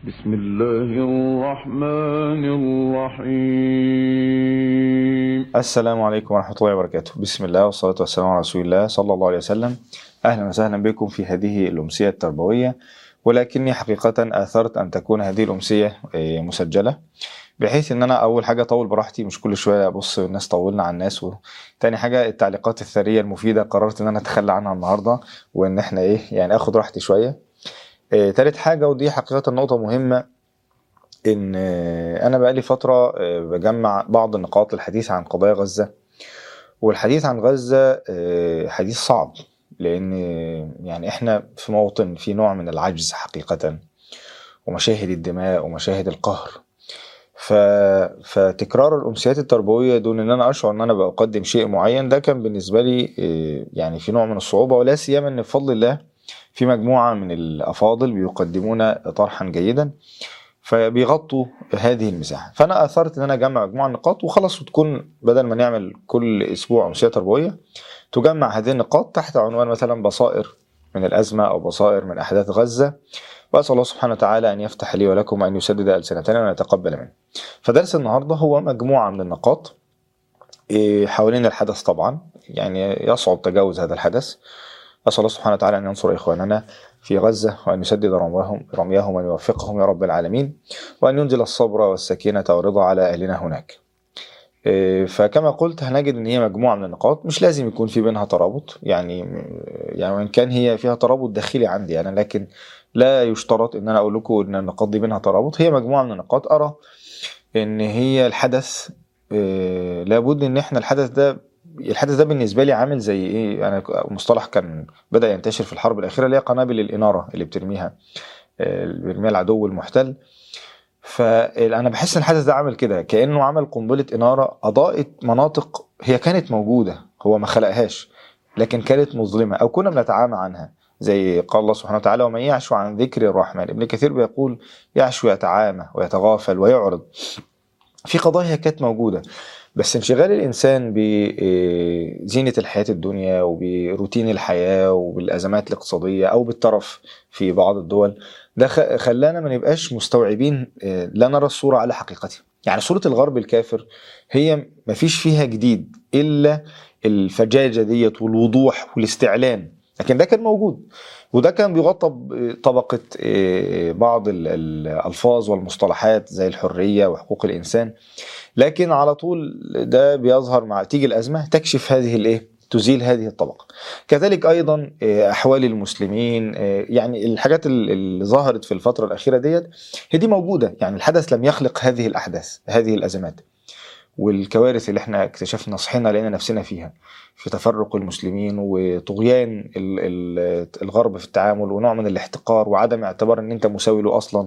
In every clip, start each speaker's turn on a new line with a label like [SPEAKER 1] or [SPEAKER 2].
[SPEAKER 1] بسم الله الرحمن الرحيم
[SPEAKER 2] السلام عليكم ورحمة الله وبركاته بسم الله والصلاة والسلام على رسول الله صلى الله عليه وسلم أهلا وسهلا بكم في هذه الأمسية التربوية ولكني حقيقة آثرت أن تكون هذه الأمسية آه، مسجلة بحيث ان انا اول حاجه اطول براحتي مش كل شويه ابص الناس طولنا على الناس وتاني حاجه التعليقات الثريه المفيده قررت ان انا اتخلى عنها النهارده وان احنا ايه يعني اخد راحتي شويه آه، تالت حاجه ودي حقيقه نقطه مهمه ان آه، انا بقالي فتره آه، بجمع بعض النقاط للحديث عن قضايا غزه والحديث عن غزه آه، حديث صعب لان آه، يعني احنا في موطن في نوع من العجز حقيقه ومشاهد الدماء ومشاهد القهر ف... فتكرار الامسيات التربويه دون ان انا اشعر ان انا بقدم شيء معين ده كان بالنسبه لي آه، يعني في نوع من الصعوبه ولا سيما ان بفضل الله في مجموعه من الافاضل بيقدمون طرحا جيدا فبيغطوا هذه المساحه فانا اثرت ان انا اجمع مجموعه نقاط وخلاص وتكون بدل ما نعمل كل اسبوع امسيه تربويه تجمع هذه النقاط تحت عنوان مثلا بصائر من الازمه او بصائر من احداث غزه واسال الله سبحانه وتعالى ان يفتح لي ولكم وان يسدد السنتنا وان يتقبل منه. فدرس النهارده هو مجموعه من النقاط إيه، حوالين الحدث طبعا يعني يصعب تجاوز هذا الحدث اسال الله سبحانه وتعالى ان ينصر اخواننا في غزه وان يسدد رميهم رميهم وان يوفقهم يا رب العالمين وان ينزل الصبر والسكينه والرضا على اهلنا هناك. إيه، فكما قلت هنجد ان هي مجموعه من النقاط مش لازم يكون في بينها ترابط يعني يعني وان كان هي فيها ترابط داخلي عندي انا لكن لا يشترط ان انا اقول لكم ان النقاط دي بينها ترابط هي مجموعه من النقاط ارى ان هي الحدث آه، لابد ان احنا الحدث ده الحدث ده بالنسبه لي عامل زي ايه انا مصطلح كان بدا ينتشر في الحرب الاخيره اللي هي قنابل الاناره اللي بترميها آه، اللي بيرميها العدو المحتل فانا بحس ان الحدث ده عامل كده كانه عمل قنبله اناره اضاءت مناطق هي كانت موجوده هو ما خلقهاش لكن كانت مظلمه او كنا بنتعامى عنها زي قال الله سبحانه وتعالى ومن يعشو عن ذكر الرحمن ابن كثير بيقول يعشو يتعامى ويتغافل ويعرض في قضايا كانت موجوده بس انشغال الانسان بزينه الحياه الدنيا وبروتين الحياه وبالازمات الاقتصاديه او بالترف في بعض الدول ده خ- خلانا ما نبقاش مستوعبين آه، لا نرى الصوره على حقيقتها يعني صوره الغرب الكافر هي ما فيش فيها جديد الا الفجاجه ديت والوضوح والاستعلان لكن ده كان موجود وده كان بيغطى بطبقة آه، بعض ال- الألفاظ والمصطلحات زي الحرية وحقوق الإنسان لكن على طول ده بيظهر مع تيجي الأزمة تكشف هذه الإيه تزيل هذه الطبقة كذلك أيضا آه، أحوال المسلمين آه، يعني الحاجات ال- اللي ظهرت في الفترة الأخيرة ديت هي دي موجودة يعني الحدث لم يخلق هذه الأحداث هذه الأزمات والكوارث اللي احنا اكتشفنا صحينا لقينا نفسنا فيها في تفرق المسلمين وطغيان ال- ال- الغرب في التعامل ونوع من الاحتقار وعدم اعتبار ان انت مساوي له اصلا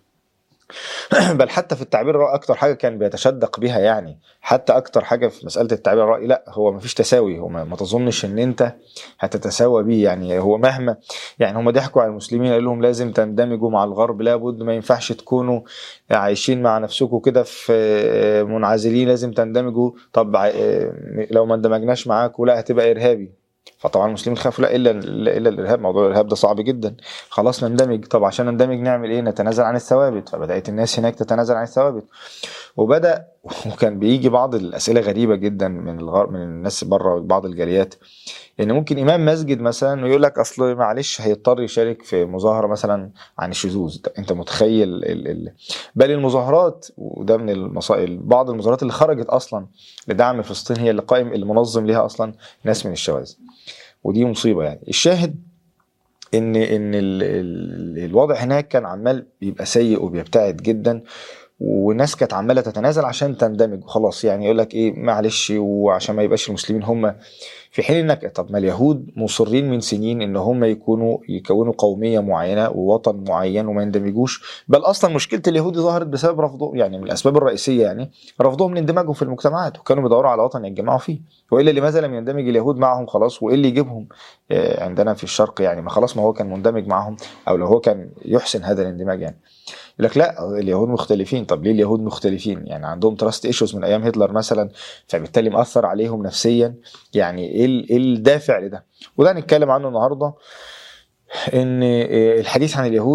[SPEAKER 2] بل حتى في التعبير الرأي اكتر حاجه كان بيتشدق بها يعني حتى اكتر حاجه في مساله التعبير الرأي لا هو ما فيش تساوي هو ما ما تظنش ان انت هتتساوى بيه يعني هو مهما يعني هم ضحكوا على المسلمين قالوا لهم لازم تندمجوا مع الغرب لابد ما ينفعش تكونوا عايشين مع نفسكم كده في منعزلين لازم تندمجوا طب ع- لو ما اندمجناش معاكم لا هتبقى ارهابي فطبعا المسلمين خافوا لا الا الا الارهاب موضوع الارهاب ده صعب جدا خلاص نندمج طب عشان نندمج نعمل ايه نتنازل عن الثوابت فبدات الناس هناك تتنازل عن الثوابت وبدا وكان بيجي بعض الاسئله غريبه جدا من الغرب من الناس بره بعض الجاليات ان ممكن امام مسجد مثلا يقول لك اصل معلش هيضطر يشارك في مظاهره مثلا عن الشذوذ طب انت متخيل ال ال بل المظاهرات وده من المصائل بعض المظاهرات اللي خرجت اصلا لدعم فلسطين هي اللي قائم المنظم ليها اصلا ناس من الشواذ ودي مصيبه يعني الشاهد ان ان ال ال الوضع هناك كان عمال بيبقى سيء وبيبتعد جدا والناس كانت عماله تتنازل عشان تندمج وخلاص يعني يقول لك ايه معلش وعشان ما يبقاش المسلمين هم في حين انك طب ما اليهود مصرين من سنين ان هم يكونوا يكونوا قوميه معينه ووطن معين وما يندمجوش بل اصلا مشكله اليهود دي ظهرت بسبب رفضهم يعني من الاسباب الرئيسيه يعني رفضهم لاندماجهم في المجتمعات وكانوا بيدوروا على وطن يتجمعوا فيه والا لماذا لم يندمج اليهود معهم خلاص وايه اللي يجيبهم آه، عندنا في الشرق يعني ما خلاص ما هو كان مندمج معهم او لو هو كان يحسن هذا الاندماج يعني يقول لك لا اليهود مختلفين طب ليه اليهود مختلفين يعني عندهم تراست ايشوز من ايام هتلر مثلا فبالتالي مأثر عليهم نفسيا يعني ايه ال- إيه الدافع لده وده هنتكلم عنه النهارده ان الحديث عن اليهود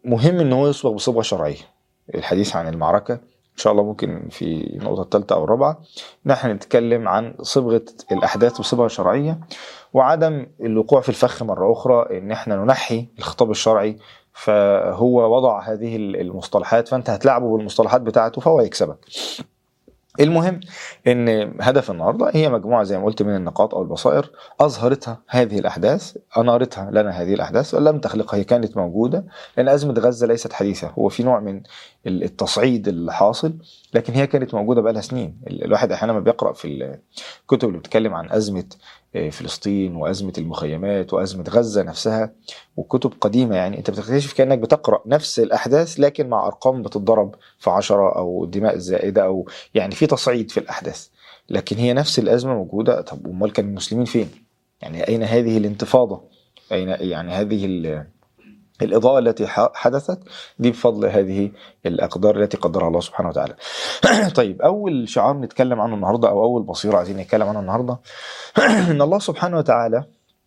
[SPEAKER 2] مهم ان هو يصبغ بصبغه شرعيه الحديث عن المعركه ان شاء الله ممكن في النقطه الثالثه او الرابعه نحن نتكلم عن صبغه الاحداث بصبغه شرعيه وعدم الوقوع في الفخ مره اخرى ان احنا ننحي الخطاب الشرعي فهو وضع هذه المصطلحات فانت هتلعبه بالمصطلحات بتاعته فهو يكسبك المهم ان هدف النهارده هي مجموعه زي ما قلت من النقاط او البصائر اظهرتها هذه الاحداث انارتها لنا هذه الاحداث لم تخلقها هي كانت موجوده لان ازمه غزه ليست حديثه هو في نوع من التصعيد اللي حاصل لكن هي كانت موجوده بقى لها سنين الواحد احيانا ما بيقرا في الكتب اللي بتتكلم عن ازمه فلسطين وازمه المخيمات وازمه غزه نفسها وكتب قديمه يعني انت بتكتشف كانك بتقرا نفس الاحداث لكن مع ارقام بتتضرب في عشرة او دماء زائده او يعني في تصعيد في الاحداث لكن هي نفس الازمه موجوده طب امال كان المسلمين فين؟ يعني اين هذه الانتفاضه؟ اين يعني هذه الإضاءة التي حدثت دي بفضل هذه الأقدار التي قدرها الله سبحانه وتعالى طيب أول شعار نتكلم عنه النهاردة أو أول بصيرة عايزين نتكلم عنه النهاردة إن الله سبحانه وتعالى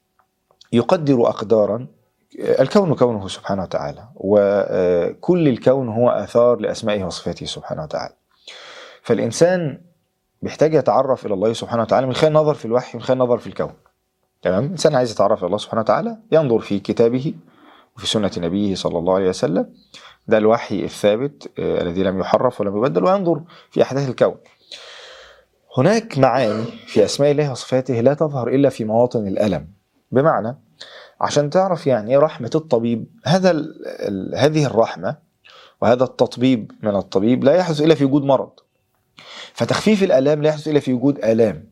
[SPEAKER 2] يقدر أقدارا الكون كونه سبحانه وتعالى وكل الكون هو آثار لأسمائه وصفاته سبحانه وتعالى فالإنسان بيحتاج يتعرف إلى الله سبحانه وتعالى من خلال نظر في الوحي من خلال نظر في الكون تمام الإنسان عايز يتعرف إلى الله سبحانه وتعالى ينظر في كتابه وفي سنة نبيه صلى الله عليه وسلم ده الوحي الثابت آه الذي لم يحرف ولم يبدل وينظر في أحداث الكون هناك معاني في أسماء الله وصفاته لا تظهر إلا في مواطن الألم بمعنى عشان تعرف يعني ايه رحمة الطبيب هذا ال ال هذه الرحمة وهذا التطبيب من الطبيب لا يحدث إلا في وجود مرض فتخفيف الآلام لا يحدث إلا في وجود آلام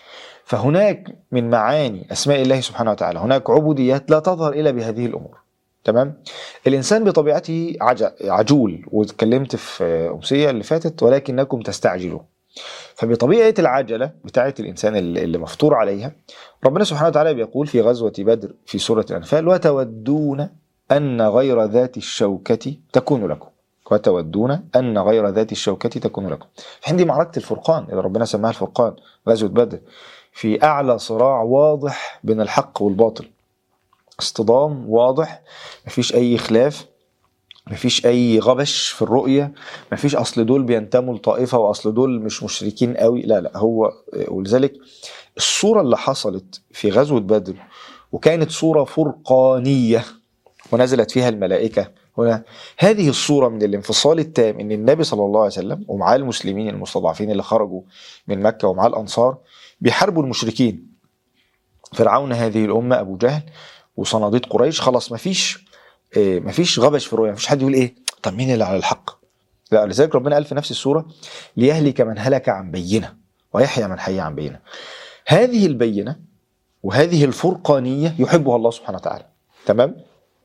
[SPEAKER 2] فهناك من معاني أسماء الله سبحانه وتعالى هناك عبوديات لا تظهر إلا بهذه الأمور تمام الانسان بطبيعته عجول واتكلمت في امسيه اللي فاتت ولكنكم تستعجلوا فبطبيعه العجله بتاعه الانسان اللي مفطور عليها ربنا سبحانه وتعالى بيقول في غزوه بدر في سوره الانفال وتودون ان غير ذات الشوكه تكون لكم وتودون ان غير ذات الشوكه تكون لكم عندي معركه الفرقان اللي ربنا سماها الفرقان غزوه بدر في اعلى صراع واضح بين الحق والباطل اصطدام واضح مفيش اي خلاف مفيش اي غبش في الرؤيه مفيش اصل دول بينتموا لطائفه واصل دول مش مشركين قوي لا لا هو ولذلك الصوره اللي حصلت في غزوه بدر وكانت صوره فرقانيه ونزلت فيها الملائكه هنا هذه الصوره من الانفصال التام ان النبي صلى الله عليه وسلم ومعاه المسلمين المستضعفين اللي خرجوا من مكه ومعاه الانصار بيحاربوا المشركين فرعون هذه الامه ابو جهل وصناديد قريش خلاص مفيش إيه مفيش غبش في الرؤيا مفيش حد يقول ايه طب مين اللي على الحق لا لذلك ربنا قال في نفس السوره ليهلك من هلك عن بينه ويحيى من حي عن بينه هذه البينه وهذه الفرقانيه يحبها الله سبحانه وتعالى تمام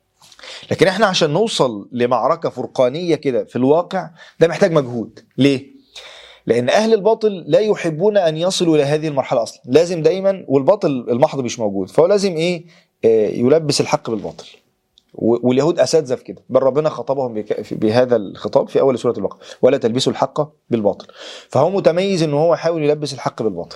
[SPEAKER 2] لكن احنا عشان نوصل لمعركه فرقانيه كده في الواقع ده محتاج مجهود ليه لان اهل الباطل لا يحبون ان يصلوا الى هذه المرحله اصلا لازم دايما والباطل المحض مش موجود فهو لازم ايه يلبس الحق بالباطل واليهود اساتذه في كده بل ربنا خطبهم بهذا الخطاب في اول سوره البقره ولا تلبسوا الحق بالباطل فهو متميز ان هو يحاول يلبس الحق بالباطل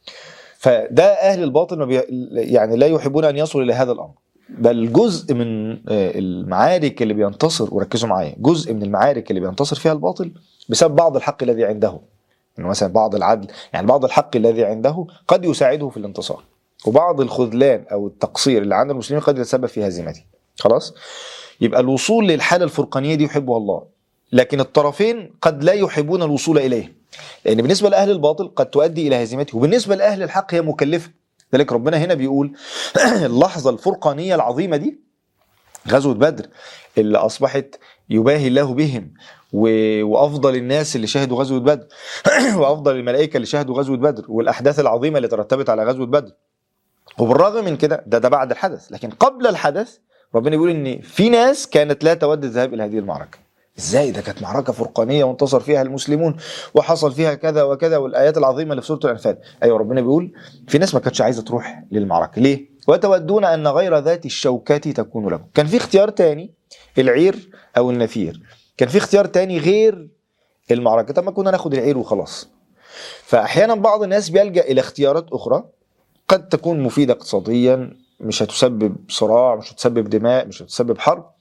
[SPEAKER 2] فده اهل الباطل ما بي يعني لا يحبون ان يصلوا الى هذا الامر بل جزء من المعارك اللي بينتصر وركزوا معايا جزء من المعارك اللي بينتصر فيها الباطل بسبب بعض الحق الذي عنده انه مثلا بعض العدل يعني بعض الحق الذي عنده قد يساعده في الانتصار وبعض الخذلان او التقصير اللي عند المسلمين قد يتسبب في هزيمته خلاص يبقى الوصول للحاله الفرقانيه دي يحبها الله لكن الطرفين قد لا يحبون الوصول اليه لان بالنسبه لاهل الباطل قد تؤدي الى هزيمته وبالنسبه لاهل الحق هي مكلفه ذلك ربنا هنا بيقول اللحظه الفرقانيه العظيمه دي غزوه بدر اللي اصبحت يباهي الله بهم وافضل الناس اللي شهدوا غزوه بدر وافضل الملائكه اللي شهدوا غزوه بدر والاحداث العظيمه اللي ترتبت على غزوه بدر وبالرغم من كده ده ده بعد الحدث لكن قبل الحدث ربنا بيقول ان في ناس كانت لا تود الذهاب الى هذه المعركه ازاي ده كانت معركه فرقانيه وانتصر فيها المسلمون وحصل فيها كذا وكذا والايات العظيمه اللي في سوره الانفال ايوه ربنا بيقول في ناس ما كانتش عايزه تروح للمعركه ليه وتودون ان غير ذات الشوكات تكون لكم كان في اختيار تاني العير او النفير كان في اختيار تاني غير المعركه طب ما كنا ناخد العير وخلاص فاحيانا بعض الناس بيلجا الى اختيارات اخرى قد تكون مفيده اقتصاديا مش هتسبب صراع مش هتسبب دماء مش هتسبب حرب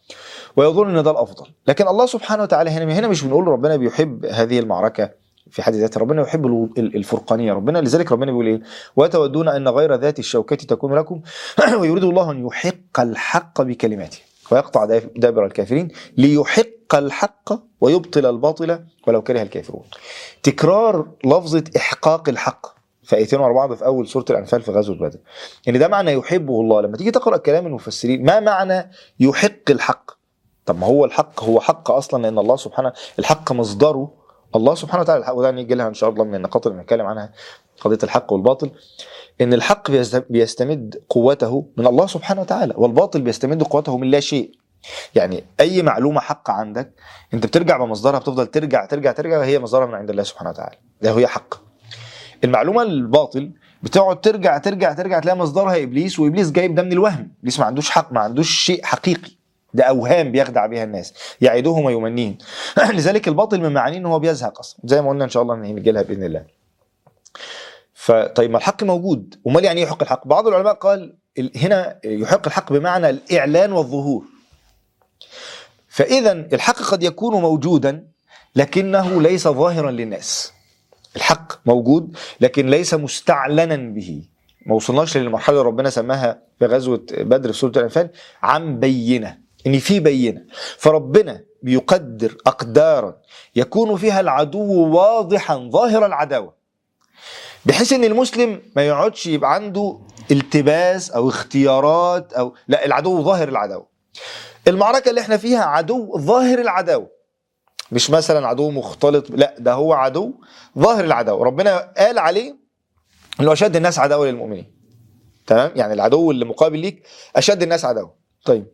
[SPEAKER 2] ويظن ان ده الافضل لكن الله سبحانه وتعالى هنا هنا مش بنقول ربنا بيحب هذه المعركه في حد ذاتها ربنا يحب الو- ال- الفرقانيه ربنا لذلك ربنا بيقول ايه وتودون ان غير ذات الشوكه تكون لكم ويريد الله ان يحق الحق بكلماته ويقطع داب- دابر الكافرين ليحق الحق ويبطل الباطل ولو كره الكافرون تكرار لفظه احقاق الحق في ايتين ورا بعض في اول سوره الانفال في غزوه بدر ان ده معنى يحبه الله لما تيجي تقرا كلام المفسرين ما معنى يحق الحق طب ما هو الحق هو حق اصلا لان الله سبحانه الحق مصدره الله سبحانه وتعالى الحق وده نيجي لها ان شاء الله من النقاط اللي بنتكلم عنها قضيه الحق والباطل ان الحق بيست- بيستمد قوته من الله سبحانه وتعالى والباطل بيستمد قوته من لا شيء يعني اي معلومه حق عندك انت بترجع بمصدرها بتفضل ترجع ترجع ترجع وهي مصدرها من عند الله سبحانه وتعالى ده هي حق المعلومه الباطل بتقعد ترجع ترجع ترجع تلاقي مصدرها ابليس وابليس جايب ده من الوهم ابليس ما عندوش حق ما عندوش شيء حقيقي ده اوهام بيخدع بيها الناس يعدهم ويمنيهم لذلك الباطل من معانيه ان هو بيزهق اصلا زي ما قلنا ان شاء الله نيجي لها باذن الله فطيب ما الحق موجود امال يعني ايه يحق الحق بعض العلماء قال ال- هنا يحق الحق بمعنى الاعلان والظهور فاذا الحق قد يكون موجودا لكنه ليس ظاهرا للناس الحق موجود لكن ليس مستعلنا به ما وصلناش للمرحله اللي ربنا سماها في غزوه بدر في سوره الانفال عن بينه ان في بينه فربنا بيقدر اقدارا يكون فيها العدو واضحا ظاهر العداوه بحيث ان المسلم ما يقعدش يبقى عنده التباس او اختيارات او لا العدو ظاهر العداوه المعركه اللي احنا فيها عدو ظاهر العداوه مش مثلا عدو مختلط لا ده هو عدو ظاهر العداوه ربنا قال عليه انه اشد الناس عداوه للمؤمنين تمام يعني العدو اللي مقابل ليك اشد الناس عداوه طيب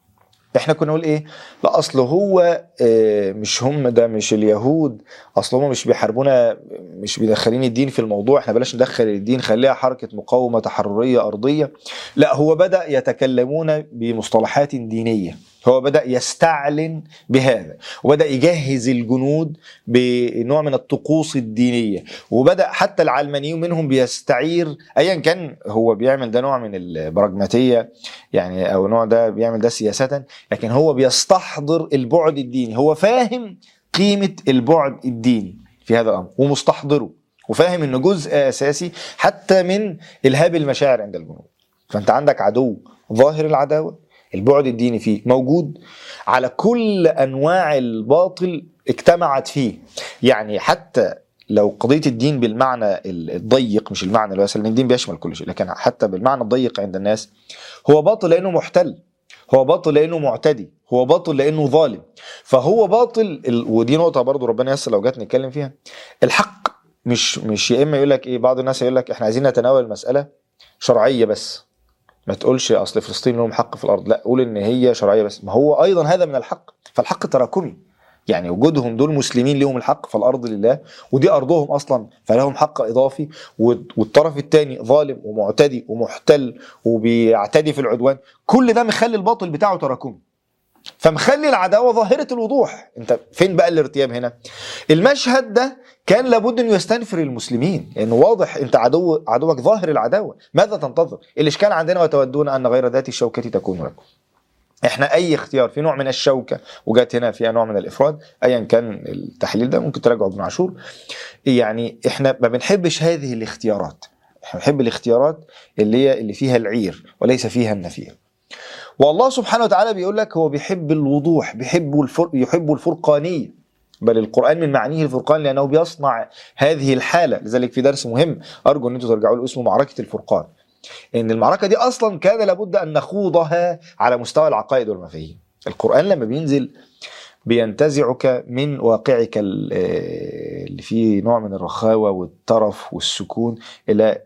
[SPEAKER 2] احنا كنا نقول ايه لا اصل هو آه، مش هم ده مش اليهود اصل هم مش بيحاربونا مش بيدخلين الدين في الموضوع احنا بلاش ندخل الدين خليها حركه مقاومه تحرريه ارضيه لا هو بدا يتكلمون بمصطلحات دينيه هو بدا يستعلن بهذا وبدا يجهز الجنود بنوع من الطقوس الدينيه وبدا حتى العلمانيون منهم بيستعير ايا كان هو بيعمل ده نوع من البراجماتيه يعني او نوع ده بيعمل ده سياسه لكن هو بيستحضر البعد الديني هو فاهم قيمه البعد الديني في هذا الامر ومستحضره وفاهم انه جزء اساسي حتى من الهاب المشاعر عند الجنود فانت عندك عدو ظاهر العداوه البعد الديني فيه موجود على كل انواع الباطل اجتمعت فيه يعني حتى لو قضيه الدين بالمعنى الضيق مش المعنى الواسع لان الدين بيشمل كل شيء لكن حتى بالمعنى الضيق عند الناس هو باطل لانه محتل هو باطل لانه معتدي هو باطل لانه ظالم فهو باطل ال... ودي نقطه برضو ربنا يسر لو جت نتكلم فيها الحق مش مش يا اما يقول لك ايه بعض الناس يقول لك احنا عايزين نتناول المساله شرعيه بس ما تقولش اصل فلسطين لهم حق في الارض لا قول ان هي شرعيه بس ما هو ايضا هذا من الحق فالحق تراكمي يعني وجودهم دول مسلمين لهم الحق فالارض لله ودي ارضهم اصلا فلهم حق اضافي والطرف الثاني ظالم ومعتدي ومحتل وبيعتدي في العدوان كل ده مخلي الباطل بتاعه تراكمي فمخلي العداوه ظاهره الوضوح انت فين بقى الارتياب هنا المشهد ده كان لابد انه يستنفر المسلمين لانه يعني واضح انت عدو عدوك ظاهر العداوه ماذا تنتظر الاشكال عندنا وتودون ان غير ذات الشوكه تكون لكم احنا اي اختيار في نوع من الشوكه وجات هنا فيها نوع من الافراد ايا كان التحليل ده ممكن تراجعه ابن عاشور يعني احنا ما بنحبش هذه الاختيارات احنا بنحب الاختيارات اللي هي اللي فيها العير وليس فيها النفير والله سبحانه وتعالى بيقول لك هو بيحب الوضوح بيحب الفرق يحب الفرقانيه بل القران من معانيه الفرقان لانه بيصنع هذه الحاله لذلك في درس مهم ارجو ان انتم ترجعوا له اسمه معركه الفرقان ان المعركه دي اصلا كان لابد ان نخوضها على مستوى العقائد والمفاهيم القران لما بينزل بينتزعك من واقعك اللي فيه نوع من الرخاوه والترف والسكون الى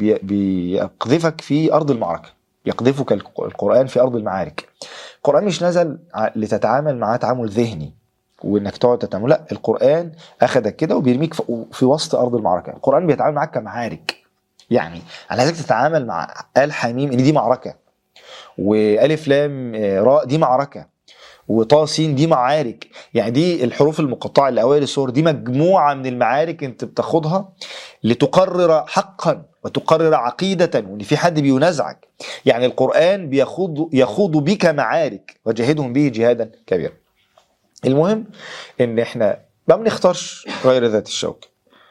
[SPEAKER 2] بيقذفك في ارض المعركه يقذفك القران في ارض المعارك القران مش نزل لتتعامل معاه تعامل ذهني وانك تقعد تتعامل لا القران اخذك كده وبيرميك في وسط ارض المعركه القران بيتعامل معاك كمعارك يعني انا عايزك تتعامل مع ال حميم ان دي معركه والف لام راء دي معركه وطاسين دي معارك يعني دي الحروف المقطعه اللي اوائل السور دي مجموعه من المعارك انت بتاخدها لتقرر حقا وتقرر عقيده وان في حد بينازعك يعني القران بيخوض يخوض بك معارك وجاهدهم به جهادا كبيرا المهم ان احنا ما بنختارش غير ذات الشوكه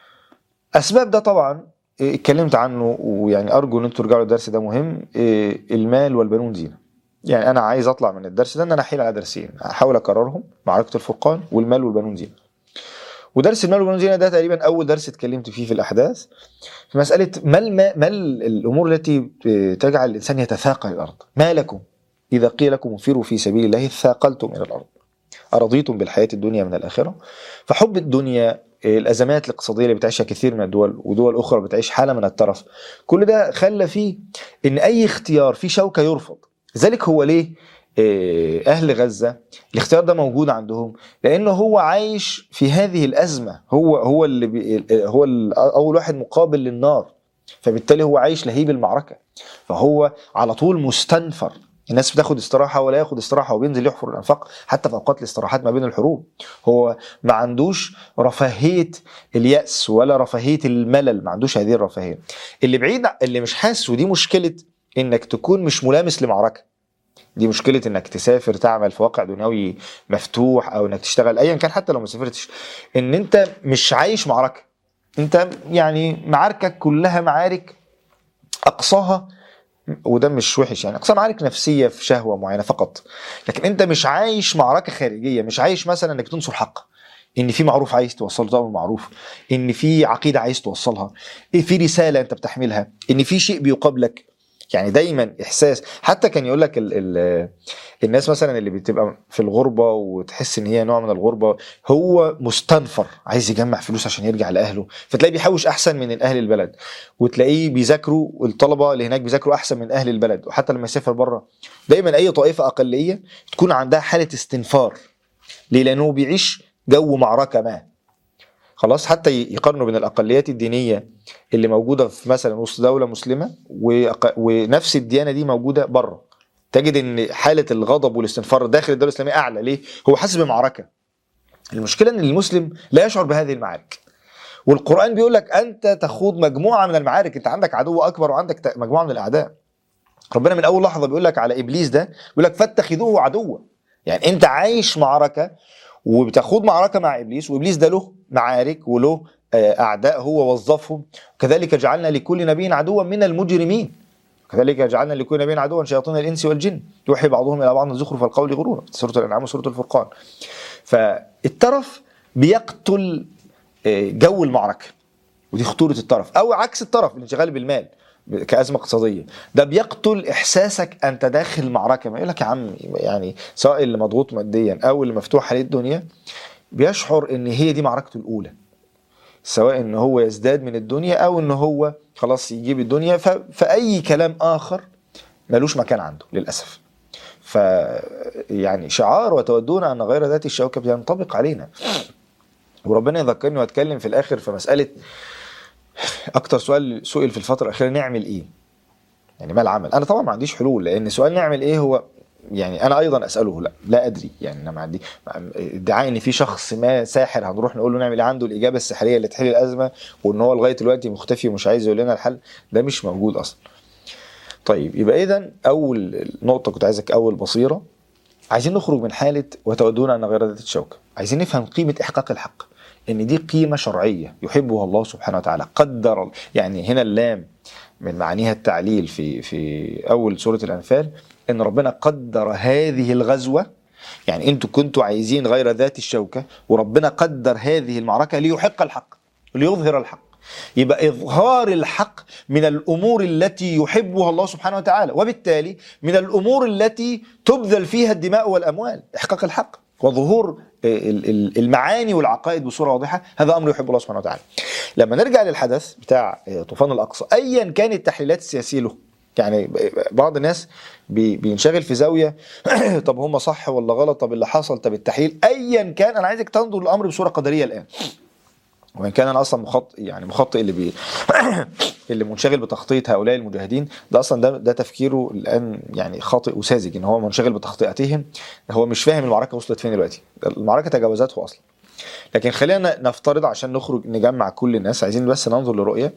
[SPEAKER 2] اسباب ده طبعا إيه، اتكلمت عنه ويعني ارجو ان انتوا ترجعوا للدرس ده مهم إيه، المال والبنون زينه يعني انا عايز اطلع من الدرس ده ان انا احيل على درسين احاول اكررهم معركه الفرقان والمال والبنون زينه ودرس المال والبنون زينه ده تقريبا اول درس اتكلمت فيه في الاحداث في مساله ما الما ما ال- الامور التي تجعل الانسان يتثاقل الارض ما لكم اذا قيل لكم انفروا في سبيل الله ثاقلتم الى الارض أرضيتم بالحياة الدنيا من الآخرة فحب الدنيا الأزمات الاقتصادية اللي بتعيشها كثير من الدول ودول أخرى بتعيش حالة من الترف كل ده خلى فيه إن أي اختيار فيه شوكة يرفض لذلك هو ليه آه، أهل غزة الاختيار ده موجود عندهم لأنه هو عايش في هذه الأزمة هو هو اللي بي هو ال- أول واحد مقابل للنار فبالتالي هو عايش لهيب المعركة فهو على طول مستنفر الناس بتاخد استراحة ولا ياخد استراحة وبينزل يحفر الأنفاق حتى في أوقات الاستراحات ما بين الحروب هو ما عندوش رفاهية اليأس ولا رفاهية الملل ما عندوش هذه الرفاهية اللي بعيد اللي مش حاسس ودي مشكلة إنك تكون مش ملامس لمعركة دي مشكلة انك تسافر تعمل في واقع دنيوي مفتوح او انك تشتغل ايا كان حتى لو ما سافرتش ان انت مش عايش معركة انت يعني معاركك كلها معارك اقصاها وده مش وحش يعني اقصى معارك نفسيه في شهوه معينه فقط لكن انت مش عايش معركه خارجيه مش عايش مثلا انك تنصر حق ان في معروف عايز توصله طبعا معروف ان في عقيده عايز توصلها إيه في رساله انت بتحملها ان في شيء بيقابلك يعني دايما احساس حتى كان يقول لك ال ال الناس مثلا اللي بتبقى في الغربه وتحس ان هي نوع من الغربه هو مستنفر عايز يجمع فلوس عشان يرجع لاهله فتلاقيه بيحوش احسن من اهل البلد وتلاقيه بيذاكروا الطلبه اللي هناك بيذاكروا احسن من اهل البلد وحتى لما يسافر بره دايما اي طائفه اقليه تكون عندها حاله استنفار ليه لانه بيعيش جو معركه ما خلاص حتى يقارنوا بين الاقليات الدينيه اللي موجوده في مثلا وسط دوله مسلمه وأق- ونفس الديانه دي موجوده بره تجد ان حاله الغضب والاستنفار داخل الدوله الاسلاميه اعلى ليه؟ هو حاسس بمعركه المشكله ان المسلم لا يشعر بهذه المعارك والقران بيقول لك انت تخوض مجموعه من المعارك انت عندك عدو اكبر وعندك ت- مجموعه من الاعداء ربنا من اول لحظه بيقول لك على ابليس ده بيقول لك فاتخذوه عدوا يعني انت عايش معركه وبتخوض معركه مع ابليس وابليس ده له معارك وله آه، اعداء هو وظفهم كذلك جعلنا لكل نبي عدوا من المجرمين كذلك جعلنا لكل نبي عدوا شياطين الانس والجن يوحي بعضهم الى بعض زخرف القول غرورا سوره الانعام وسوره الفرقان فالترف بيقتل آه، جو المعركه ودي خطوره الطرف او عكس الطرف الانشغال بالمال كازمه اقتصاديه ده بيقتل احساسك انت داخل معركه ما يقول لك يا عم يعني سواء اللي مضغوط ماديا او اللي مفتوح عليه الدنيا بيشعر ان هي دي معركته الاولى سواء ان هو يزداد من الدنيا او ان هو خلاص يجيب الدنيا ف... فاي كلام اخر ملوش مكان عنده للاسف ف يعني شعار وتودون ان غير ذات الشوكه بينطبق علينا وربنا يذكرني واتكلم في الاخر في مساله اكتر سؤال سئل في الفتره الاخيره نعمل ايه يعني ما العمل انا طبعا ما عنديش حلول لان سؤال نعمل ايه هو يعني انا ايضا اساله لا لا ادري يعني انا ما عندي ادعاء ان في شخص ما ساحر هنروح نقول له نعمل ايه عنده الاجابه السحريه اللي تحل الازمه وان هو لغايه دلوقتي مختفي ومش عايز يقول لنا الحل ده مش موجود اصلا طيب يبقى اذا اول نقطه كنت عايزك اول بصيره عايزين نخرج من حاله وتودون ان غير ذات الشوكه عايزين نفهم قيمه احقاق الحق ان دي قيمه شرعيه يحبها الله سبحانه وتعالى قدر يعني هنا اللام من معانيها التعليل في في اول سوره الانفال ان ربنا قدر هذه الغزوه يعني انتوا كنتوا عايزين غير ذات الشوكه وربنا قدر هذه المعركه ليحق الحق ليظهر الحق يبقى اظهار الحق من الامور التي يحبها الله سبحانه وتعالى وبالتالي من الامور التي تبذل فيها الدماء والاموال احقاق الحق وظهور ال- ال- المعاني والعقائد بصوره واضحه هذا امر يحب الله سبحانه وتعالى. لما نرجع للحدث بتاع طوفان الاقصى ايا كانت التحليلات السياسيه له يعني بعض الناس بي- بينشغل في زاويه طب هم صح ولا غلط طب اللي حصل طب التحليل ايا كان انا عايزك تنظر للامر بصوره قدريه الان وان كان انا اصلا مخطئ يعني مخطئ اللي بي اللي منشغل بتخطيط هؤلاء المجاهدين ده اصلا ده ده تفكيره الان يعني خاطئ وساذج ان هو منشغل بتخطئتهم هو مش فاهم المعركه وصلت فين دلوقتي المعركه تجاوزته اصلا لكن خلينا نفترض عشان نخرج نجمع كل الناس عايزين بس ننظر لرؤيه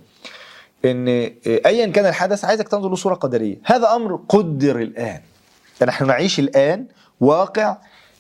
[SPEAKER 2] ان ايا كان الحدث عايزك تنظر له صوره قدريه هذا امر قدر الان نحن نعيش الان واقع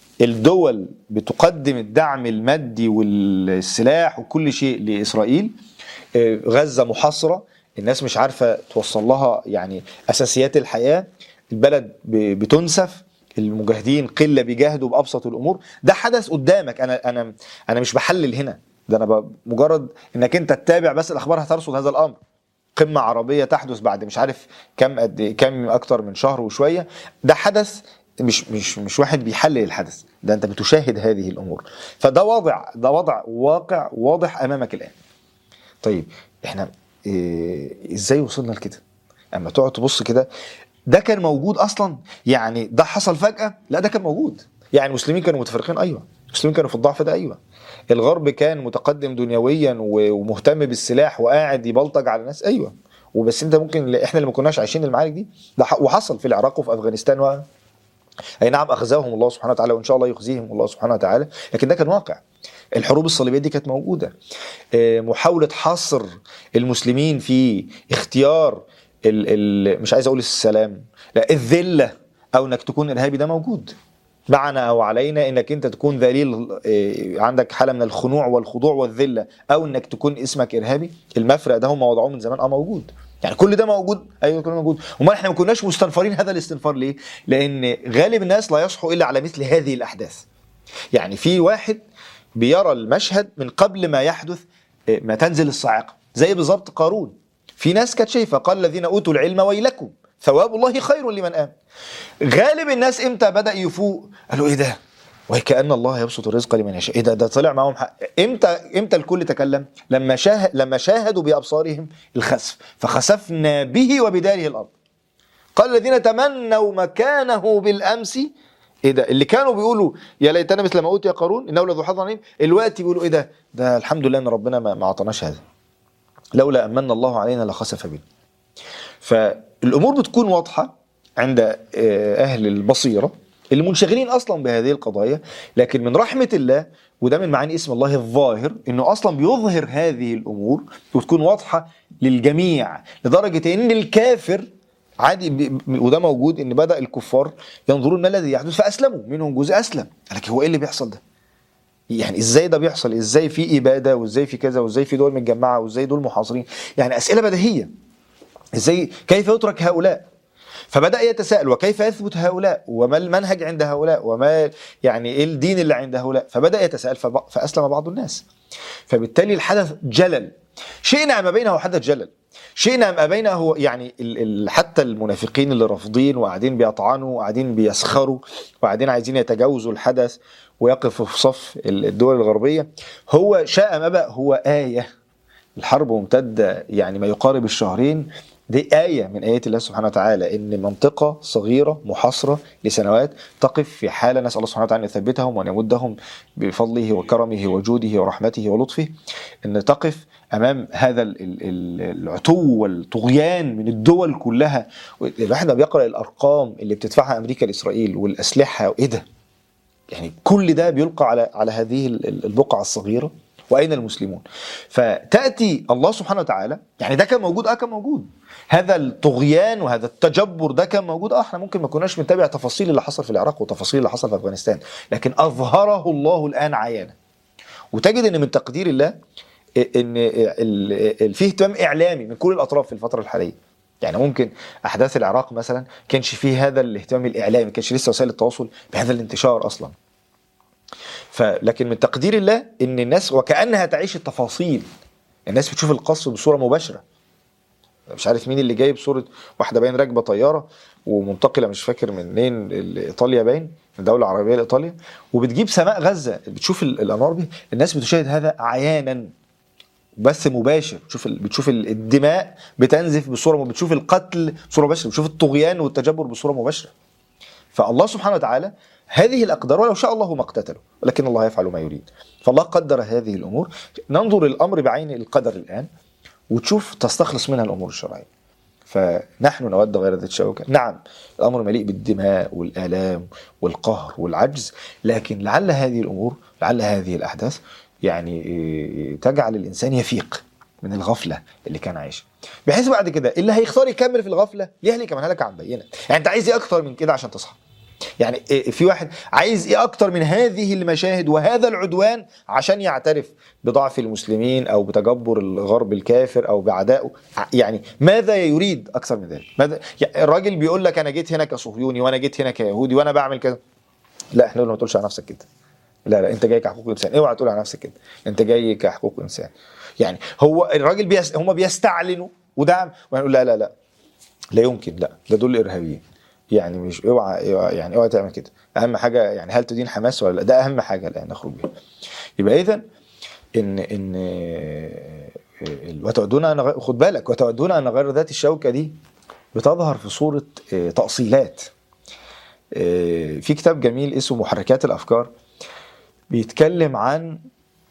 [SPEAKER 2] الدول بتقدم الدعم المادي والسلاح وكل شيء لاسرائيل آه، غزه محاصره الناس مش عارفه توصل لها يعني اساسيات الحياه البلد ب- بتنسف المجاهدين قله بيجاهدوا بابسط الامور ده حدث قدامك انا انا انا مش بحلل هنا ده انا ب- مجرد انك انت تتابع بس الاخبار هترصد هذا الامر قمه عربيه تحدث بعد مش عارف كم قد إيه- كم اكتر من شهر وشويه ده حدث مش مش مش واحد بيحلل الحدث ده انت بتشاهد هذه الامور فده وضع ده وضع واقع واضح امامك الان طيب احنا إيه ازاي وصلنا لكده اما تقعد تبص كده ده كان موجود اصلا يعني ده حصل فجاه لا ده كان موجود يعني المسلمين كانوا متفرقين ايوه المسلمين كانوا في الضعف ده ايوه الغرب كان متقدم دنيويا و- ومهتم بالسلاح وقاعد يبلطج على الناس ايوه وبس انت ممكن احنا اللي ما كناش عايشين المعارك دي ده ح- وحصل في العراق وفي افغانستان و... اي نعم اخزاهم الله سبحانه وتعالى وان شاء الله يخزيهم الله سبحانه وتعالى لكن ده كان واقع الحروب الصليبيه دي كانت موجوده آه، محاوله حصر المسلمين في اختيار ال ال مش عايز اقول السلام لا الذله او انك تكون ارهابي ده موجود معنا او علينا انك انت تكون ذليل آه، عندك حاله من الخنوع والخضوع والذله او انك تكون اسمك ارهابي المفرق ده هم وضعوه من زمان اه موجود يعني كل ده موجود ايوه كل ده موجود امال احنا ما كناش مستنفرين هذا الاستنفار ليه لان غالب الناس لا يصحوا الا على مثل هذه الاحداث يعني في واحد بيرى المشهد من قبل ما يحدث آه، ما تنزل الصاعقه زي بالظبط قارون في ناس كانت شايفه قال الذين اوتوا العلم ويلكم ثواب الله خير لمن امن غالب الناس امتى بدا يفوق قالوا ايه ده وكأن الله يبسط الرزق لمن يشاء ايه ده ده طلع معاهم حق امتى امتى الكل تكلم لما شاهد لما شاهدوا بابصارهم الخسف فخسفنا به وبداره الارض قال الذين تمنوا مكانه بالامس ايه ده اللي كانوا بيقولوا يا ليتنا مثل ما اوتي قارون انه لذو حظ عظيم الوقت بيقولوا ايه ده ده الحمد لله ان ربنا ما ما اعطاناش هذا لولا امن الله علينا لخسف بنا فالامور بتكون واضحه عند آه، اهل البصيره اللي منشغلين اصلا بهذه القضايا لكن من رحمه الله وده من معاني اسم الله الظاهر انه اصلا بيظهر هذه الامور وتكون واضحه للجميع لدرجه ان الكافر عادي ب- ب- وده موجود ان بدا الكفار ينظرون ما الذي يحدث فاسلموا منهم جزء اسلم لكن هو ايه اللي بيحصل ده؟ يعني ازاي ده بيحصل ازاي في اباده وازاي في كذا وازاي في دول متجمعه وازاي دول محاصرين يعني اسئله بديهيه ازاي كيف يترك هؤلاء فبدا يتساءل وكيف يثبت هؤلاء وما المنهج عند هؤلاء وما يعني ايه الدين اللي عند هؤلاء فبدا يتساءل فب- فاسلم بعض الناس فبالتالي الحدث جلل شئنا ما بينه حدث جلل شئنا ما بينه هو يعني ال ال حتى المنافقين اللي رافضين وقاعدين بيطعنوا وقاعدين بيسخروا وقاعدين عايزين يتجاوزوا الحدث ويقفوا في صف ال- الدول الغربيه هو شاء ما بقى هو ايه الحرب ممتدة يعني ما يقارب الشهرين دي آية من آيات الله سبحانه وتعالى إن منطقة صغيرة محاصرة لسنوات تقف في حالة نسأل الله سبحانه وتعالى أن يثبتهم وأن يمدهم بفضله وكرمه وجوده ورحمته ولطفه أن تقف أمام هذا ال- ال- ال- العتو والطغيان من الدول كلها الواحد ما بيقرأ الأرقام اللي بتدفعها أمريكا لإسرائيل والأسلحة وإيه ده يعني كل ده بيلقى على على هذه ال- ال- البقعة الصغيرة واين المسلمون فتاتي الله سبحانه وتعالى يعني ده كان موجود اه كان موجود هذا الطغيان وهذا التجبر ده كان موجود اه احنا ممكن ما كناش بنتابع تفاصيل اللي حصل في العراق وتفاصيل اللي حصل في افغانستان لكن اظهره الله الان عيانا وتجد ان من تقدير الله ان ال- ال- فيه اهتمام اعلامي من كل الاطراف في الفتره الحاليه يعني ممكن احداث العراق مثلا كانش فيه هذا الاهتمام الاعلامي ما كانش لسه وسائل التواصل بهذا الانتشار اصلا فلكن من تقدير الله ان الناس وكانها تعيش التفاصيل الناس بتشوف القصف بصوره مباشره مش عارف مين اللي جايب صوره واحده باين راكبه طياره ومنتقله مش فاكر منين ايطاليا باين من دوله عربيه لايطاليا وبتجيب سماء غزه بتشوف ال- الانوار دي الناس بتشاهد هذا عيانا بث مباشر بتشوف ال- بتشوف ال- الدماء بتنزف بصوره بتشوف القتل بصوره مباشره بتشوف الطغيان والتجبر بصوره مباشره فالله سبحانه وتعالى هذه الاقدار ولو شاء الله ما اقتتلوا ولكن الله يفعل ما يريد فالله قدر هذه الامور ننظر الامر بعين القدر الان وتشوف تستخلص منها الامور الشرعيه فنحن نود غير ذات الشوكه نعم الامر مليء بالدماء والالام والقهر والعجز لكن لعل هذه الامور لعل هذه الاحداث يعني إيه، تجعل الانسان يفيق من الغفله اللي كان عايشها بحيث بعد كده اللي هيختار يكمل في الغفله يهلك من هلك عن بينه يعني انت عايز ايه اكتر من كده عشان تصحى يعني إيه في واحد عايز ايه اكتر من هذه المشاهد وهذا العدوان عشان يعترف بضعف المسلمين او بتجبر الغرب الكافر او بعدائه يعني ماذا يريد اكثر من ذلك ماذا يعني الراجل بيقول لك انا جيت هنا كصهيوني وانا جيت هنا كيهودي وانا بعمل كذا لا احنا ما تقولش على نفسك كده لا لا انت جاي كحقوق انسان اوعى تقول على نفسك كده انت جاي كحقوق انسان يعني هو الراجل بيس هم بيستعلنوا ودعم ونقول لا لا لا لا يمكن لا ده دول ارهابيين يعني مش اوعى اوعى- يعني اوعى تعمل كده اهم حاجه يعني هل تدين حماس ولا لا ده اهم حاجه الان نخرج بيها يبقى اذا ان ان ال- وتودون ان غير- خد بالك وتودون ان غير ذات الشوكه دي بتظهر في صوره آه، تاصيلات آه، في كتاب جميل اسمه محركات الافكار بيتكلم عن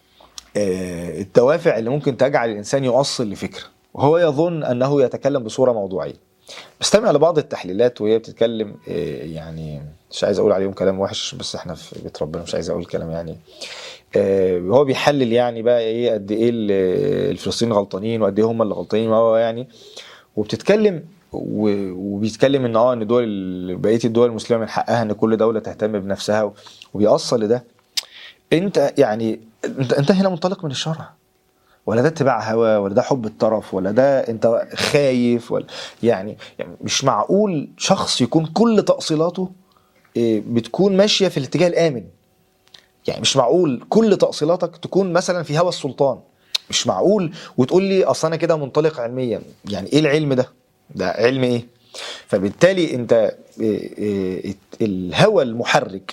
[SPEAKER 2] آه، الدوافع اللي ممكن تجعل الانسان يؤصل لفكره وهو يظن انه يتكلم بصوره موضوعيه بستمع لبعض التحليلات وهي بتتكلم آه، يعني مش عايز اقول عليهم كلام وحش بس احنا في بيت ربنا مش عايز اقول كلام يعني آه، هو بيحلل يعني بقى ايه قد ايه ال- الفلسطينيين غلطانين وقد ايه هم اللي غلطانين وهو يعني وبتتكلم و- وبيتكلم ان اه ان دول بقيه الدول المسلمه من حقها ان كل دوله تهتم بنفسها وبيوصل لده انت يعني انت انت هنا منطلق من الشرع ولا ده اتباع هوى ولا ده حب الطرف ولا ده انت خايف ولا يعني, يعني مش معقول شخص يكون كل تأصيلاته إيه، بتكون ماشية في الاتجاه الآمن يعني مش معقول كل تأصيلاتك تكون مثلا في هوى السلطان مش معقول وتقول لي اصل انا كده منطلق علميا يعني ايه العلم ده ده علم ايه فبالتالي انت إيه، إيه، الهوى المحرك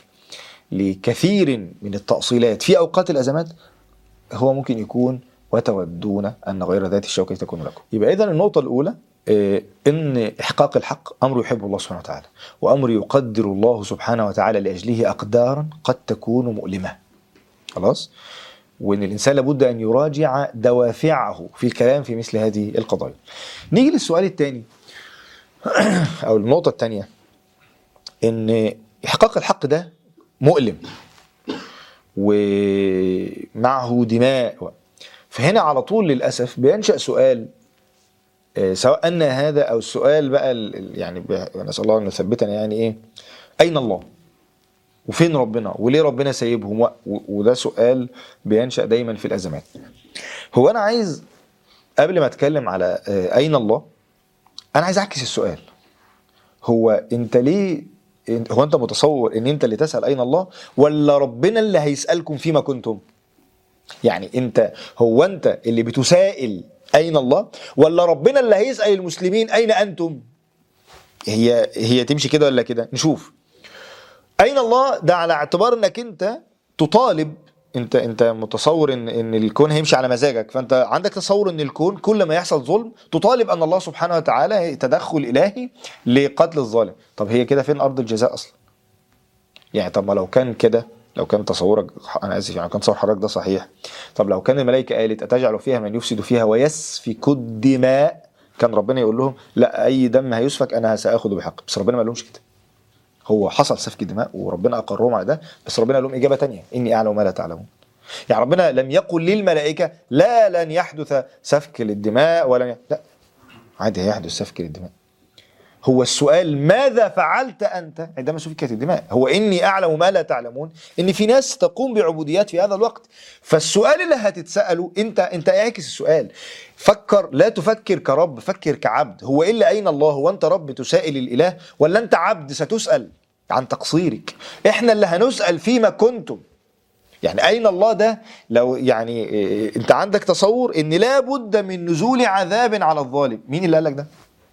[SPEAKER 2] لكثير من التأصيلات في اوقات الازمات هو ممكن يكون وتودون ان غير ذات الشوكه تكون لكم. يبقى اذا النقطه الاولى آه، ان احقاق الحق امر يحبه الله سبحانه وتعالى وامر يقدر الله سبحانه وتعالى لاجله اقدارا قد تكون مؤلمه. خلاص؟ وان الانسان لابد ان يراجع دوافعه في الكلام في مثل هذه القضايا. نيجي للسؤال الثاني او النقطه الثانيه ان احقاق الحق ده مؤلم ومعه دماء فهنا على طول للاسف بينشا سؤال آه، سواء ان هذا او السؤال بقى ال- ال- يعني ب- نسال الله ان يثبتنا يعني ايه اين الله وفين ربنا وليه ربنا سايبهم و- و- وده سؤال بينشا دايما في الازمات هو انا عايز قبل ما اتكلم على آه، اين الله انا عايز اعكس السؤال هو انت ليه انت- هو انت متصور ان انت اللي تسال اين الله ولا ربنا اللي هيسالكم فيما كنتم يعني انت هو انت اللي بتسائل اين الله ولا ربنا اللي هيسال المسلمين اين انتم هي هي تمشي كده ولا كده نشوف اين الله ده على اعتبار انك انت تطالب انت انت متصور ان ان الكون هيمشي على مزاجك فانت عندك تصور ان الكون كل ما يحصل ظلم تطالب ان الله سبحانه وتعالى تدخل الهي لقتل الظالم طب هي كده فين ارض الجزاء اصلا يعني طب ما لو كان كده لو كان تصورك انا اسف يعني كان تصور حضرتك ده صحيح طب لو كان الملائكه قالت اتجعل فيها من يفسد فيها ويسفك الدماء كان ربنا يقول لهم لا اي دم هيسفك انا ساخذه بحق بس ربنا ما قالهمش كده هو حصل سفك دماء وربنا اقرهم على ده بس ربنا قال لهم اجابه تانية اني اعلم ما لا تعلمون يعني ربنا لم يقل للملائكه لا لن يحدث سفك للدماء ولا ي... لا عادي هيحدث سفك للدماء هو السؤال ماذا فعلت انت عندما سفكت الدماء هو اني اعلم ما لا تعلمون ان في ناس تقوم بعبوديات في هذا الوقت فالسؤال اللي هتتساله انت انت اعكس السؤال فكر لا تفكر كرب فكر كعبد هو الا اين الله هو انت رب تسائل الاله ولا انت عبد ستسال عن تقصيرك احنا اللي هنسال فيما كنتم يعني اين الله ده لو يعني إيه، انت عندك تصور ان لا بد من نزول عذاب على الظالم مين اللي قال لك ده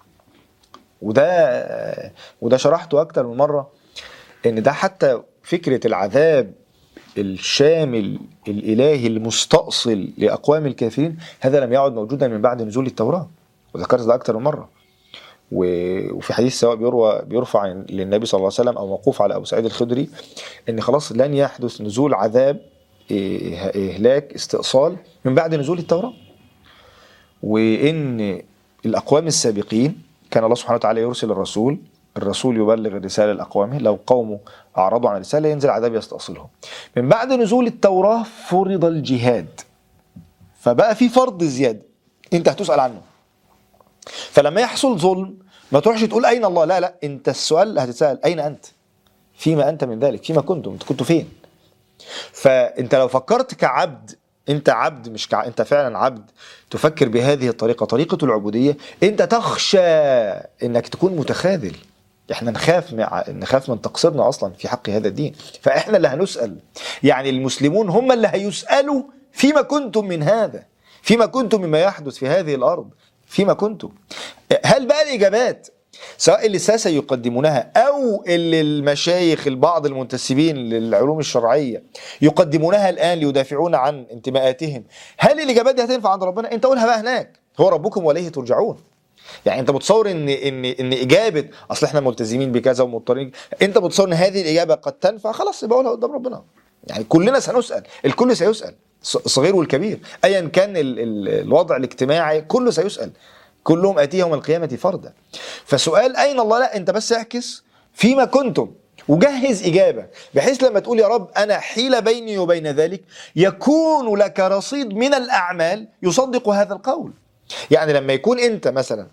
[SPEAKER 2] وده وده شرحته اكتر من مره ان ده حتى فكره العذاب الشامل الالهي المستأصل لاقوام الكافرين هذا لم يعد موجودا من بعد نزول التوراه وذكرت ده اكتر من مره و- وفي حديث سواء بيروى بيرفع للنبي صلى الله عليه وسلم او موقوف على ابو سعيد الخدري ان خلاص لن يحدث نزول عذاب إيه، اهلاك استئصال من بعد نزول التوراه وان الاقوام السابقين كان الله سبحانه وتعالى يرسل الرسول الرسول يبلغ الرساله لاقوامه لو قومه اعرضوا عن الرساله ينزل عذاب يستأصلهم من بعد نزول التوراه فرض الجهاد فبقى في فرض زياده انت هتسال عنه فلما يحصل ظلم ما تروحش تقول اين الله لا لا انت السؤال هتتسال اين انت فيما انت من ذلك فيما كنتم انت كنتوا فين فانت لو فكرت كعبد انت عبد مش كع... انت فعلا عبد تفكر بهذه الطريقه طريقه العبوديه انت تخشى انك تكون متخاذل احنا نخاف مع... نخاف من تقصيرنا اصلا في حق هذا الدين فاحنا اللي هنسال يعني المسلمون هم اللي هيسالوا فيما كنتم من هذا فيما كنتم مما يحدث في هذه الارض فيما كنتم هل بقى الاجابات سواء اللي الساسه يقدمونها او اللي المشايخ البعض المنتسبين للعلوم الشرعيه يقدمونها الان ليدافعون عن انتماءاتهم هل الاجابات دي هتنفع عند ربنا انت قولها بقى هناك هو ربكم واليه ترجعون يعني انت متصور ان ان ان اجابه اصل احنا ملتزمين بكذا ومضطرين انت متصور ان هذه الاجابه قد تنفع خلاص يبقى قولها قدام ربنا يعني كلنا سنسال الكل سيسال الصغير والكبير ايا كان ال ال الوضع الاجتماعي كله سيسال كلهم اتيه يوم القيامه فردا فسؤال اين الله لا انت بس اعكس فيما كنتم وجهز اجابه بحيث لما تقول يا رب انا حيل بيني وبين ذلك يكون لك رصيد من الاعمال يصدق هذا القول يعني لما يكون انت مثلا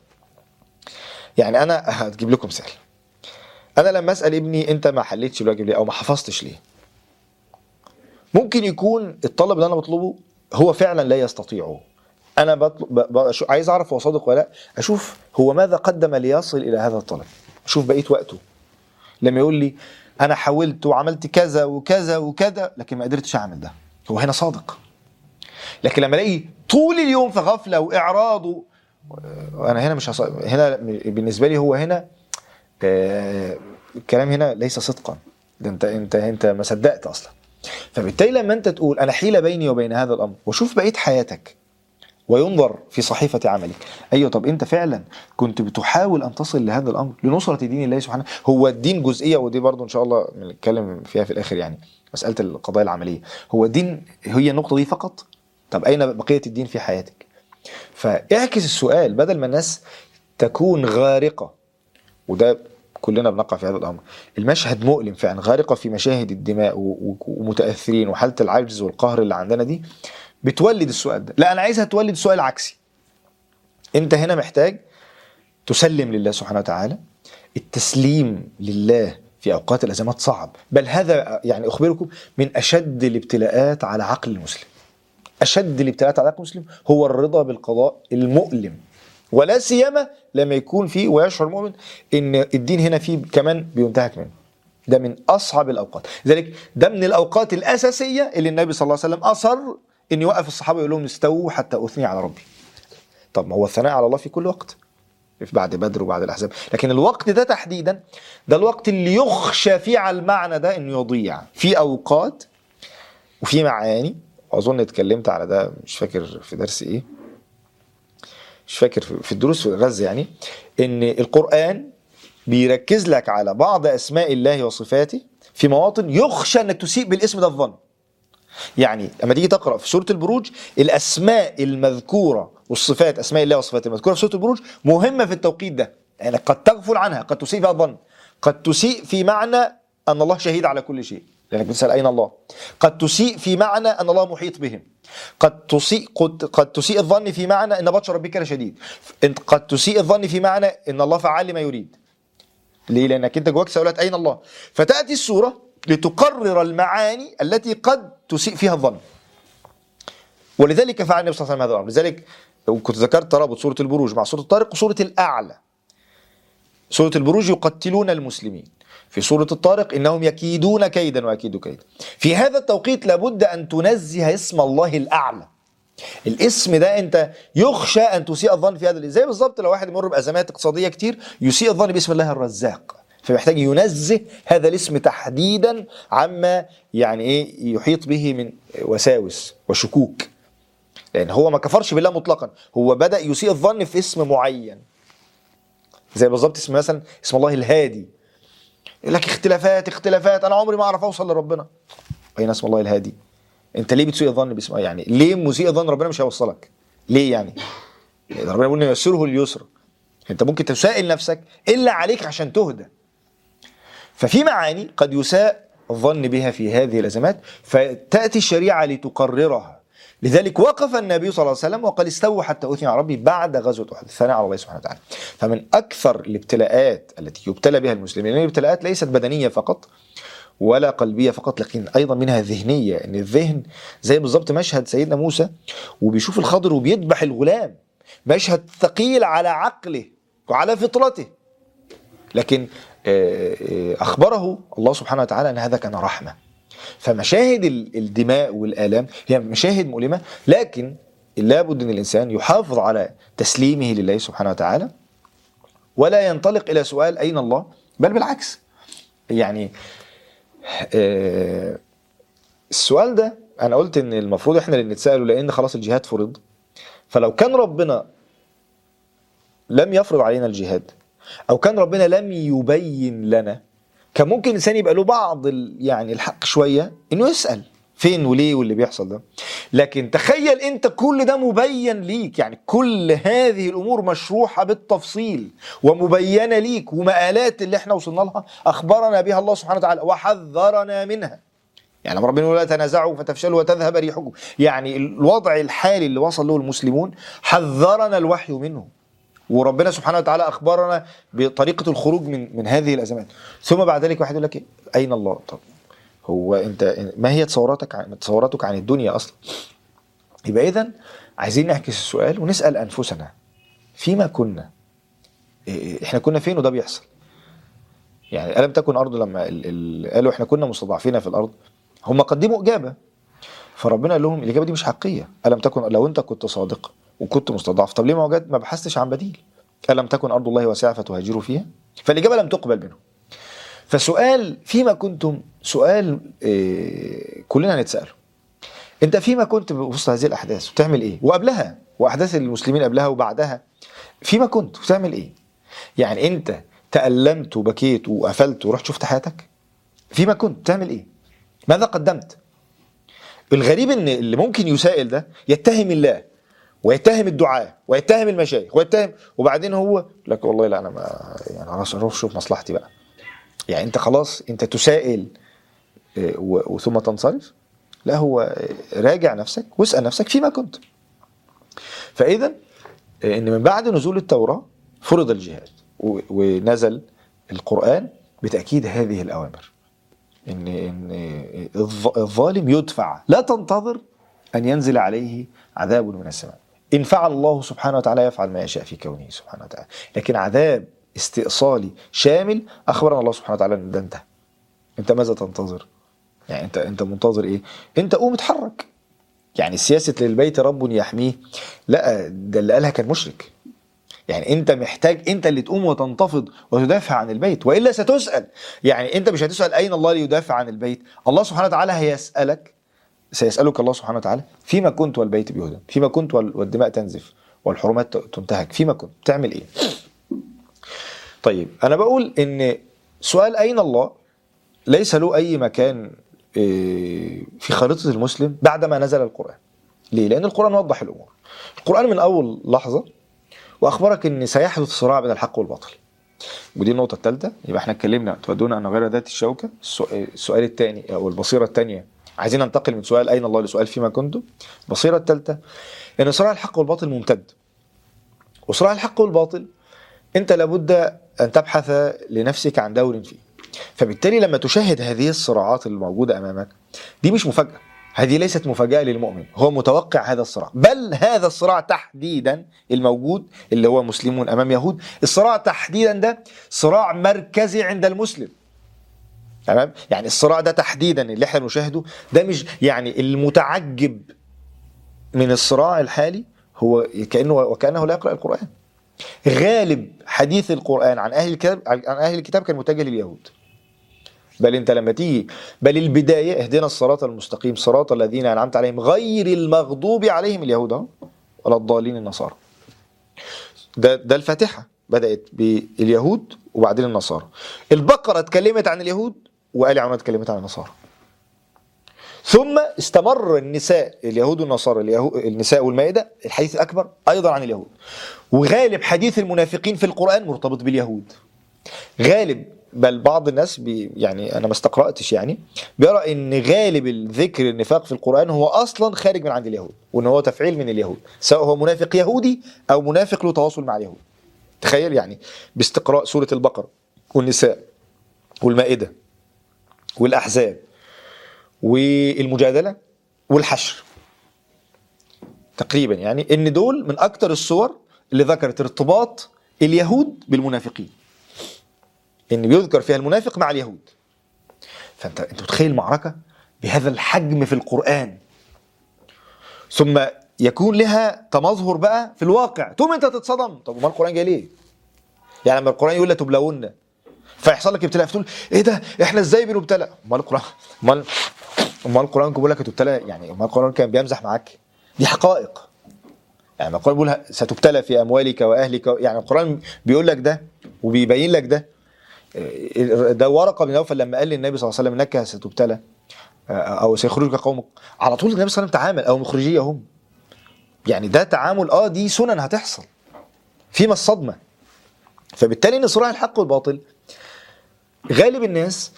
[SPEAKER 2] يعني انا هتجيب لكم مثال انا لما اسال ابني انت ما حليتش الواجب ليه او ما حفظتش ليه ممكن يكون الطلب اللي انا بطلبه هو فعلا لا يستطيعه انا بطلب ب... ب... عايز اعرف هو صادق ولا لا اشوف هو ماذا قدم ليصل الى هذا الطلب اشوف بقيه وقته لما يقول لي انا حاولت وعملت كذا وكذا وكذا لكن ما قدرتش اعمل ده هو هنا صادق لكن لما الاقي طول اليوم في غفله واعراض و... انا هنا مش هص... هنا بالنسبه لي هو هنا آه... الكلام هنا ليس صدقا ده انت انت انت ما صدقت اصلا فبالتالي لما انت تقول انا حيله بيني وبين هذا الامر وشوف بقيه حياتك وينظر في صحيفة عملك أيوة طب أنت فعلا كنت بتحاول أن تصل لهذا الأمر لنصرة دين الله سبحانه هو الدين جزئية ودي برضو إن شاء الله نتكلم فيها في الآخر يعني مسألة القضايا العملية هو الدين هي النقطة دي فقط طب أين بقية الدين في حياتك فاعكس السؤال بدل ما الناس تكون غارقة وده كلنا بنقع في هذا الامر المشهد مؤلم فعلا غارقه في مشاهد الدماء ومتاثرين وحاله العجز والقهر اللي عندنا دي بتولد السؤال ده لا انا عايزها تولد سؤال عكسي انت هنا محتاج تسلم لله سبحانه وتعالى التسليم لله في اوقات الازمات صعب بل هذا يعني اخبركم من اشد الابتلاءات على عقل المسلم اشد الابتلاءات على عقل المسلم هو الرضا بالقضاء المؤلم ولا سيما لما يكون فيه ويشعر المؤمن ان الدين هنا فيه كمان بينتهك منه ده من اصعب الاوقات لذلك ده من الاوقات الاساسيه اللي النبي صلى الله عليه وسلم اصر ان يوقف الصحابه يقول لهم استووا حتى اثني على ربي طب ما هو الثناء على الله في كل وقت بعد بدر وبعد الاحزاب لكن الوقت ده تحديدا ده الوقت اللي يخشى فيه على المعنى ده انه يضيع في اوقات وفي معاني اظن اتكلمت على ده مش فاكر في درس ايه مش فاكر في الدروس في غزه يعني ان القران بيركز لك على بعض اسماء الله وصفاته في مواطن يخشى انك تسيء بالاسم ده الظن يعني لما تيجي تقرا في سوره البروج الاسماء المذكوره والصفات اسماء الله وصفاته المذكوره في سوره البروج مهمه في التوقيت ده يعني قد تغفل عنها قد تسيء فيها الظن قد تسيء في معنى ان الله شهيد على كل شيء لانك بتسال اين الله قد تسيء في معنى ان الله محيط بهم قد تسيء قد, قد تسيء الظن في معنى ان بطش ربك لشديد قد تسيء الظن في معنى ان الله فعال لما يريد ليه لانك انت جواك سؤالات اين الله فتاتي السوره لتقرر المعاني التي قد تسيء فيها الظن ولذلك فعل النبي صلى الله عليه وسلم هذا الامر لذلك كنت ذكرت ترابط سوره البروج مع سوره الطارق وسوره الاعلى سوره البروج يقتلون المسلمين في سورة الطارق إنهم يكيدون كيدا وأكيد كيدا في هذا التوقيت لابد أن تنزه اسم الله الأعلى الاسم ده انت يخشى ان تسيء الظن في هذا زي بالظبط لو واحد يمر بازمات اقتصاديه كتير يسيء الظن باسم الله الرزاق فمحتاج ينزه هذا الاسم تحديدا عما يعني ايه يحيط به من وساوس وشكوك لان هو ما كفرش بالله مطلقا هو بدا يسيء الظن في اسم معين زي بالظبط اسم مثلا اسم الله الهادي يقول لك اختلافات اختلافات انا عمري ما اعرف اوصل لربنا اين اسم الله الهادي انت ليه بتسيء الظن باسم يعني ليه مسيء الظن ربنا مش هيوصلك ليه يعني ربنا بيقول ييسره اليسر انت ممكن تسائل نفسك الا عليك عشان تهدى ففي معاني قد يساء الظن بها في هذه الازمات فتاتي الشريعه لتقررها لذلك وقف النبي صلى الله عليه وسلم وقال استووا حتى اثني على ربي بعد غزوه احد الثناء على الله سبحانه وتعالى فمن اكثر الابتلاءات التي يبتلى بها المسلمين لان الابتلاءات ليست بدنيه فقط ولا قلبيه فقط لكن ايضا منها ذهنيه ان الذهن زي بالظبط مشهد سيدنا موسى وبيشوف الخضر وبيذبح الغلام مشهد ثقيل على عقله وعلى فطرته لكن آه، آه، اخبره الله سبحانه وتعالى ان هذا كان رحمه فمشاهد ال- الدماء والالام هي مشاهد مؤلمه لكن لابد ان الانسان يحافظ على تسليمه لله سبحانه وتعالى ولا ينطلق الى سؤال اين الله بل بالعكس يعني آه، السؤال ده انا قلت ان المفروض احنا اللي نتساله لان خلاص الجهاد فرض فلو كان ربنا لم يفرض علينا الجهاد او كان ربنا لم يبين لنا كان ممكن الانسان يبقى له بعض ال- يعني الحق شويه انه يسال فين وليه واللي بيحصل ده لكن تخيل انت كل ده مبين ليك يعني كل هذه الامور مشروحه بالتفصيل ومبينه ليك ومآلات اللي احنا وصلنا لها اخبرنا بها الله سبحانه وتعالى وحذرنا منها يعني لما ربنا يقول لا تنازعوا فتفشلوا وتذهب ريحكم يعني الوضع الحالي اللي وصل له المسلمون حذرنا الوحي منه وربنا سبحانه وتعالى اخبرنا بطريقه الخروج من من هذه الازمات ثم بعد ذلك واحد يقول لك إيه؟ اين الله طب هو انت ما هي تصوراتك عن تصوراتك عن الدنيا اصلا يبقى اذا عايزين نعكس السؤال ونسال انفسنا فيما كنا إيه- احنا كنا فين وده بيحصل يعني الم تكن ارض لما ال- ال- قالوا احنا كنا مستضعفين في الارض هم قدموا اجابه فربنا قال لهم الاجابه دي مش حقيقيه الم تكن لو انت كنت صادق وكنت مستضعف طب ليه ما وجدت ما بحثتش عن بديل الم تكن ارض الله واسعه فتهاجروا فيها فالاجابه لم تقبل منهم فسؤال فيما كنتم سؤال إيه كلنا نتساله انت فيما كنت وسط هذه الاحداث بتعمل ايه وقبلها واحداث المسلمين قبلها وبعدها فيما كنت بتعمل ايه يعني انت تألمت وبكيت وقفلت ورحت شفت حياتك فيما كنت بتعمل ايه ماذا قدمت الغريب ان اللي ممكن يسائل ده يتهم الله ويتهم الدعاء ويتهم المشايخ ويتهم وبعدين هو لك والله لا انا ما يعني خلاص اروح اشوف مصلحتي بقى يعني انت خلاص انت تسائل اه، و- وثم تنصرف لا هو اه، راجع نفسك واسال نفسك فيما كنت فاذا اه، ان من بعد نزول التوراه فرض الجهاد و- ونزل القران بتاكيد هذه الاوامر ان ان الظ- الظالم يدفع لا تنتظر ان ينزل عليه عذاب من السماء ان فعل الله سبحانه وتعالى يفعل ما يشاء في كونه سبحانه وتعالى لكن عذاب استئصالي شامل اخبرنا الله سبحانه وتعالى ان ده انتهى انت ماذا تنتظر يعني انت انت منتظر ايه انت قوم اتحرك يعني سياسه للبيت رب يحميه لا ده اللي قالها كان مشرك يعني انت محتاج انت اللي تقوم وتنتفض وتدافع عن البيت والا ستسال يعني انت مش هتسال اين الله ليدافع عن البيت الله سبحانه وتعالى هيسالك سيسالك الله سبحانه وتعالى فيما كنت والبيت بيهدم فيما كنت وال- والدماء تنزف والحرمات تنتهك فيما كنت تعمل ايه طيب انا بقول ان سؤال اين الله ليس له اي مكان إيه، في خريطه المسلم بعدما نزل القران ليه لان القران وضح الامور القران من اول لحظه واخبرك ان سيحدث صراع بين الحق والباطل ودي النقطة الثالثة يبقى احنا اتكلمنا تودون ان غير ذات الشوكة السؤال- السؤال الثاني او البصيرة الثانية عايزين ننتقل من سؤال اين الله لسؤال فيما كنتم البصيرة الثالثة ان صراع الحق والباطل ممتد وصراع الحق والباطل انت لابد ان تبحث لنفسك عن دور فيه فبالتالي لما تشاهد هذه الصراعات الموجودة امامك دي مش مفاجأة هذه ليست مفاجأة للمؤمن هو متوقع هذا الصراع بل هذا الصراع تحديدا الموجود اللي هو مسلمون أمام يهود الصراع تحديدا ده صراع مركزي عند المسلم تمام يعني الصراع ده تحديدا اللي احنا بنشاهده ده مش يعني المتعجب من الصراع الحالي هو كأنه وكأنه لا يقرأ القرآن غالب حديث القرآن عن أهل الكتاب عن أهل الكتاب كان متجه لليهود بل انت لما تيجي بل البدايه اهدنا الصراط المستقيم صراط الذين انعمت عليهم غير المغضوب عليهم اليهود اهو ولا الضالين النصارى ده ده الفاتحه بدات باليهود وبعدين النصارى البقره اتكلمت عن اليهود وآل عمران اتكلمت عن النصارى ثم استمر النساء اليهود والنصارى اليهو- النساء والمائدة الحديث الأكبر أيضا عن اليهود وغالب حديث المنافقين في القرآن مرتبط باليهود غالب بل بعض الناس بي يعني انا ما استقراتش يعني بيرى ان غالب الذكر النفاق في القران هو اصلا خارج من عند اليهود وان هو تفعيل من اليهود سواء هو منافق يهودي او منافق له تواصل مع اليهود تخيل يعني باستقراء سوره البقره والنساء والمائده والاحزاب والمجادله والحشر تقريبا يعني ان دول من اكتر الصور اللي ذكرت ارتباط اليهود بالمنافقين ان بيذكر فيها المنافق مع اليهود فانت انت متخيل معركه بهذا الحجم في القران ثم يكون لها تمظهر بقى في الواقع تقوم انت تتصدم طب امال القران جاي ليه يعني لما القران يقول لا تبلون فيحصل لك ابتلاء فتقول ايه ده احنا ازاي بنبتلى امال القران امال امال القران كان بيقول لك هتبتلى يعني امال القران كان بيمزح معاك دي حقائق يعني القران بيقول ستبتلى في اموالك واهلك يعني القران بيقول لك ده وبيبين لك ده ده ورقه بن نوفل لما قال للنبي صلى الله عليه وسلم انك ستبتلى او سيخرجك قومك على طول النبي صلى الله عليه وسلم تعامل او مخرجيهم يعني ده تعامل اه دي سنن هتحصل فيما الصدمه فبالتالي ان صراع الحق والباطل غالب الناس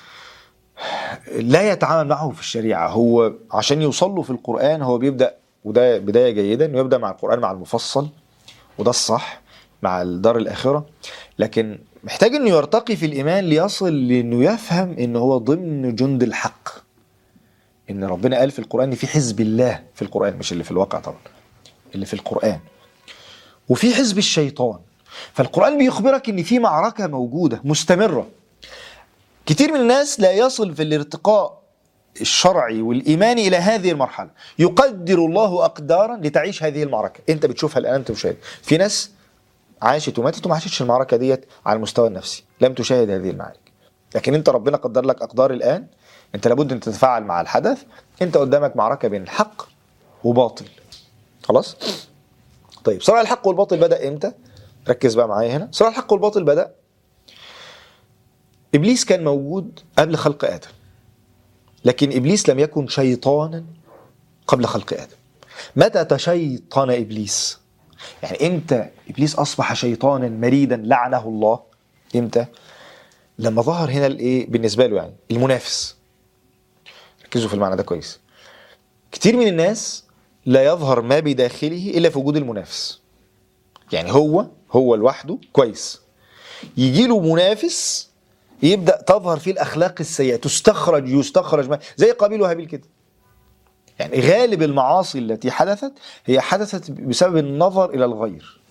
[SPEAKER 2] لا يتعامل معه في الشريعه هو عشان يوصل له في القران هو بيبدا وده بدايه جيده انه يبدا مع القران مع المفصل وده الصح مع الدار الاخره لكن محتاج انه يرتقي في الايمان ليصل لانه يفهم ان هو ضمن جند الحق ان ربنا قال في القران ان في حزب الله في القران مش اللي في الواقع طبعا اللي في القران وفي حزب الشيطان فالقران بيخبرك ان في معركه موجوده مستمره كتير من الناس لا يصل في الارتقاء الشرعي والايماني الى هذه المرحله يقدر الله اقدارا لتعيش هذه المعركه انت بتشوفها الان انت مشاهد في ناس عاشت وماتت وما عاشتش المعركه ديت على المستوى النفسي لم تشاهد هذه المعارك لكن انت ربنا قدر لك اقدار الان انت لابد ان تتفاعل مع الحدث انت قدامك معركه بين الحق وباطل خلاص طيب صراع الحق والباطل بدا امتى ركز بقى معايا هنا صراع الحق والباطل بدا ابليس كان موجود قبل خلق ادم لكن ابليس لم يكن شيطانا قبل خلق ادم متى تشيطن ابليس يعني امتى ابليس اصبح شيطانا مريدا لعنه الله امتى لما ظهر هنا الايه بالنسبه له يعني المنافس ركزوا في المعنى ده كويس كتير من الناس لا يظهر ما بداخله الا في وجود المنافس يعني هو هو لوحده كويس يجي له منافس يبدا تظهر فيه الاخلاق السيئه تستخرج يستخرج ما زي قابيل وهابيل كده يعني غالب المعاصي التي حدثت هي حدثت بسبب النظر الى الغير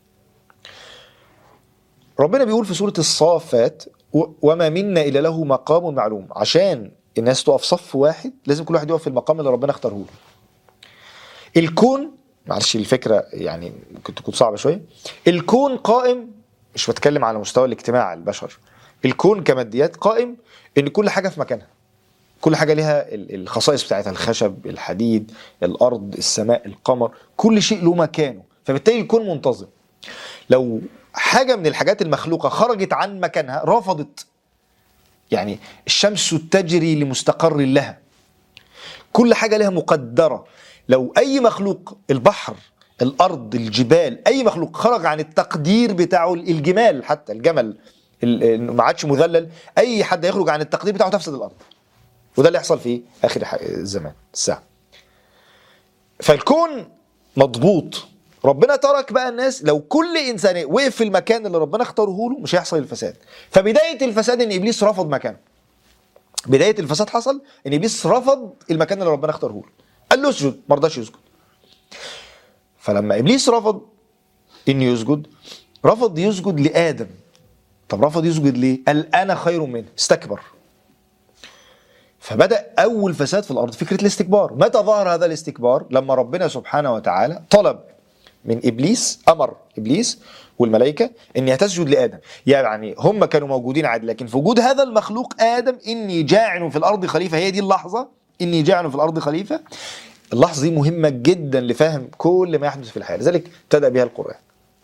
[SPEAKER 2] ربنا بيقول في سوره الصافات و- وما منا الا له مقام معلوم عشان الناس تقف صف واحد لازم كل واحد يقف في المقام اللي ربنا اختاره له الكون معلش الفكره يعني ممكن تكون صعبه شويه الكون قائم مش بتكلم على مستوى الاجتماع البشر الكون كماديات قائم ان كل حاجه في مكانها كل حاجه لها ال- الخصائص بتاعتها الخشب الحديد الارض السماء القمر كل شيء له مكانه فبالتالي الكون منتظم لو حاجه من الحاجات المخلوقه خرجت عن مكانها رفضت يعني الشمس تجري لمستقر لها كل حاجه لها مقدره لو اي مخلوق البحر الارض الجبال اي مخلوق خرج عن التقدير بتاعه الجمال حتى الجمل ال- ما عادش مذلل اي حد يخرج عن التقدير بتاعه تفسد الارض وده اللي يحصل في اخر ح- الزمان الساعه فالكون مضبوط ربنا ترك بقى الناس لو كل انسان وقف في المكان اللي ربنا اختاره له مش هيحصل الفساد فبدايه الفساد ان ابليس رفض مكانه بدايه الفساد حصل ان ابليس رفض المكان اللي ربنا اختاره له قال له اسجد ما رضاش يسجد فلما ابليس رفض انه يسجد رفض يسجد لادم طب رفض يسجد ليه قال انا خير منه استكبر فبدا اول فساد في الارض فكره الاستكبار متى ظهر هذا الاستكبار لما ربنا سبحانه وتعالى طلب من ابليس امر ابليس والملائكه ان تسجد لادم يعني هم كانوا موجودين عادي لكن في وجود هذا المخلوق ادم اني جاعل في الارض خليفه هي دي اللحظه اني جاعل في الارض خليفه اللحظه دي مهمه جدا لفهم كل ما يحدث في الحياه لذلك ابتدى بها القران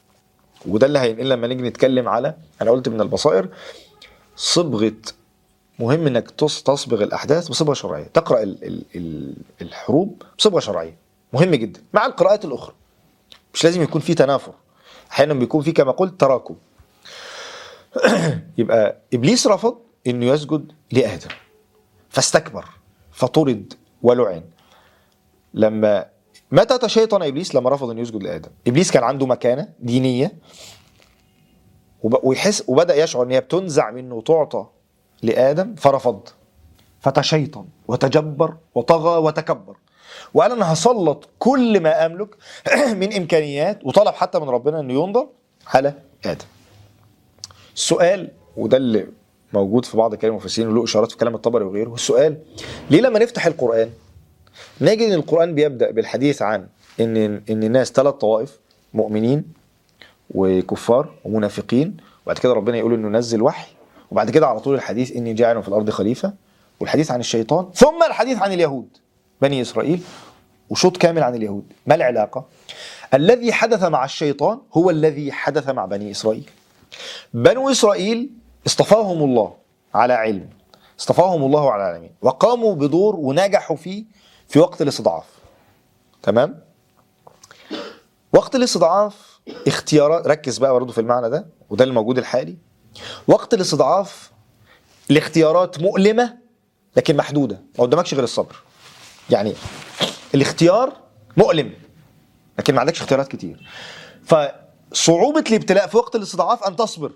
[SPEAKER 2] وده اللي هينقل لما نيجي نتكلم على انا قلت من البصائر صبغه مهم انك تص- تصبغ الاحداث بصبغه شرعيه تقرا ال- ال- ال- الحروب بصبغه شرعيه مهم جدا مع القراءات الاخرى مش لازم يكون في تنافر احيانا بيكون في كما قلت تراكم يبقى ابليس رفض انه يسجد لادم فاستكبر فطرد ولعن لما متى تشيطن ابليس لما رفض انه يسجد لادم ابليس كان عنده مكانه دينيه وب- ويحس وبدا يشعر ان هي بتنزع منه وتعطى لادم فرفض فتشيطن وتجبر وطغى وتكبر وقال انا هسلط كل ما املك من امكانيات وطلب حتى من ربنا انه ينظر على ادم السؤال وده اللي موجود في بعض كلام المفسرين وله اشارات في كلام الطبري وغيره السؤال ليه لما نفتح القران نجد ان القران بيبدا بالحديث عن ان ان الناس ثلاث طوائف مؤمنين وكفار ومنافقين وبعد كده ربنا يقول انه نزل وحي وبعد كده على طول الحديث اني جاعل في الارض خليفه والحديث عن الشيطان ثم الحديث عن اليهود بني اسرائيل وشوط كامل عن اليهود ما العلاقه الذي حدث مع الشيطان هو الذي حدث مع بني اسرائيل بنو اسرائيل اصطفاهم الله على علم اصطفاهم الله على العالمين وقاموا بدور ونجحوا فيه في وقت الاستضعاف تمام وقت الاستضعاف اختيارات ركز بقى برضه في المعنى ده وده الموجود الحالي وقت الاستضعاف الاختيارات مؤلمه لكن محدوده ما قدامكش غير الصبر يعني الاختيار مؤلم لكن ما عندكش اختيارات كتير فصعوبه الابتلاء في وقت الاستضعاف ان تصبر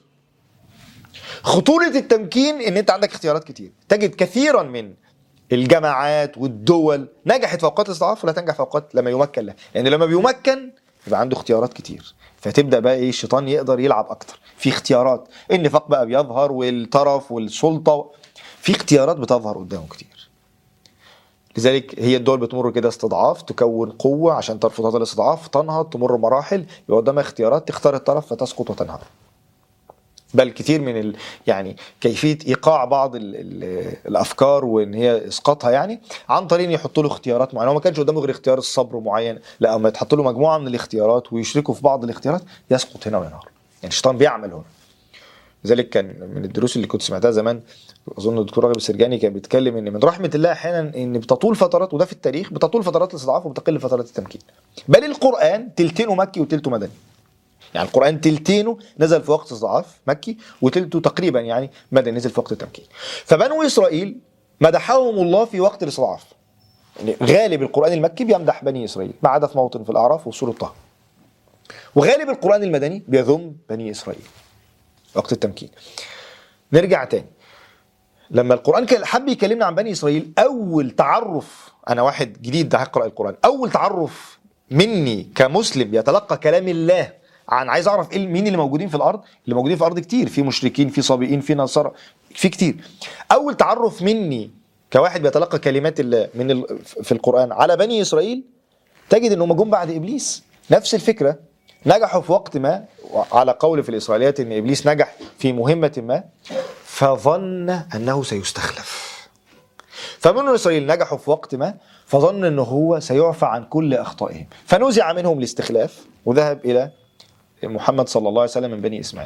[SPEAKER 2] خطوره التمكين ان انت عندك اختيارات كتير تجد كثيرا من الجماعات والدول نجحت في اوقات الاستضعاف ولا تنجح في اوقات لما يمكن لها لان لما بيمكن يبقى عنده اختيارات كتير فتبدا بقى ايه الشيطان يقدر يلعب اكتر في اختيارات النفاق بقى بيظهر والطرف والسلطه في اختيارات بتظهر قدامه كتير لذلك هي الدول بتمر كده استضعاف تكون قوه عشان ترفض هذا الاستضعاف تنهض تمر مراحل يبقى قدامها اختيارات تختار الطرف فتسقط وتنهار بل كتير من ال... يعني كيفيه ايقاع بعض ال... ال... الافكار وان هي اسقاطها يعني عن طريق ان يحطوا له اختيارات معينه هو ما كانش قدامه غير اختيار الصبر معين لا اما يتحط له مجموعه من الاختيارات ويشركوا في بعض الاختيارات يسقط هنا وينهار يعني الشيطان بيعمل هنا لذلك كان من الدروس اللي كنت سمعتها زمان اظن الدكتور راغب السرجاني كان بيتكلم ان من رحمه الله احيانا ان بتطول فترات وده في التاريخ بتطول فترات الاستضعاف وبتقل فترات التمكين بل القران تلتينه مكي وتلته مدني يعني القران تلتينه نزل في وقت استضعاف مكي وتلته تقريبا يعني مدني نزل في وقت التمكين فبنو اسرائيل مدحهم الله في وقت الاستضعاف يعني غالب القران المكي بيمدح بني اسرائيل ما عدا في موطن في الاعراف وسوره طه وغالب القران المدني بيذم بني اسرائيل وقت التمكين نرجع تاني لما القران كان حب يكلمنا عن بني اسرائيل اول تعرف انا واحد جديد هقرا القران اول تعرف مني كمسلم بيتلقى كلام الله عن عايز اعرف ايه مين اللي موجودين في الارض اللي موجودين في الارض كتير في مشركين في صابئين في نصارى في كتير اول تعرف مني كواحد بيتلقى كلمات الله من ال- في القران على بني اسرائيل تجد انهم جم بعد ابليس نفس الفكره نجحوا في وقت ما على قول في الاسرائيليات ان ابليس نجح في مهمه ما فظن انه سيستخلف فبنو اسرائيل نجحوا في وقت ما فظن انه هو سيعفى عن كل اخطائهم فنزع منهم الاستخلاف وذهب الى محمد صلى الله عليه وسلم من بني اسماعيل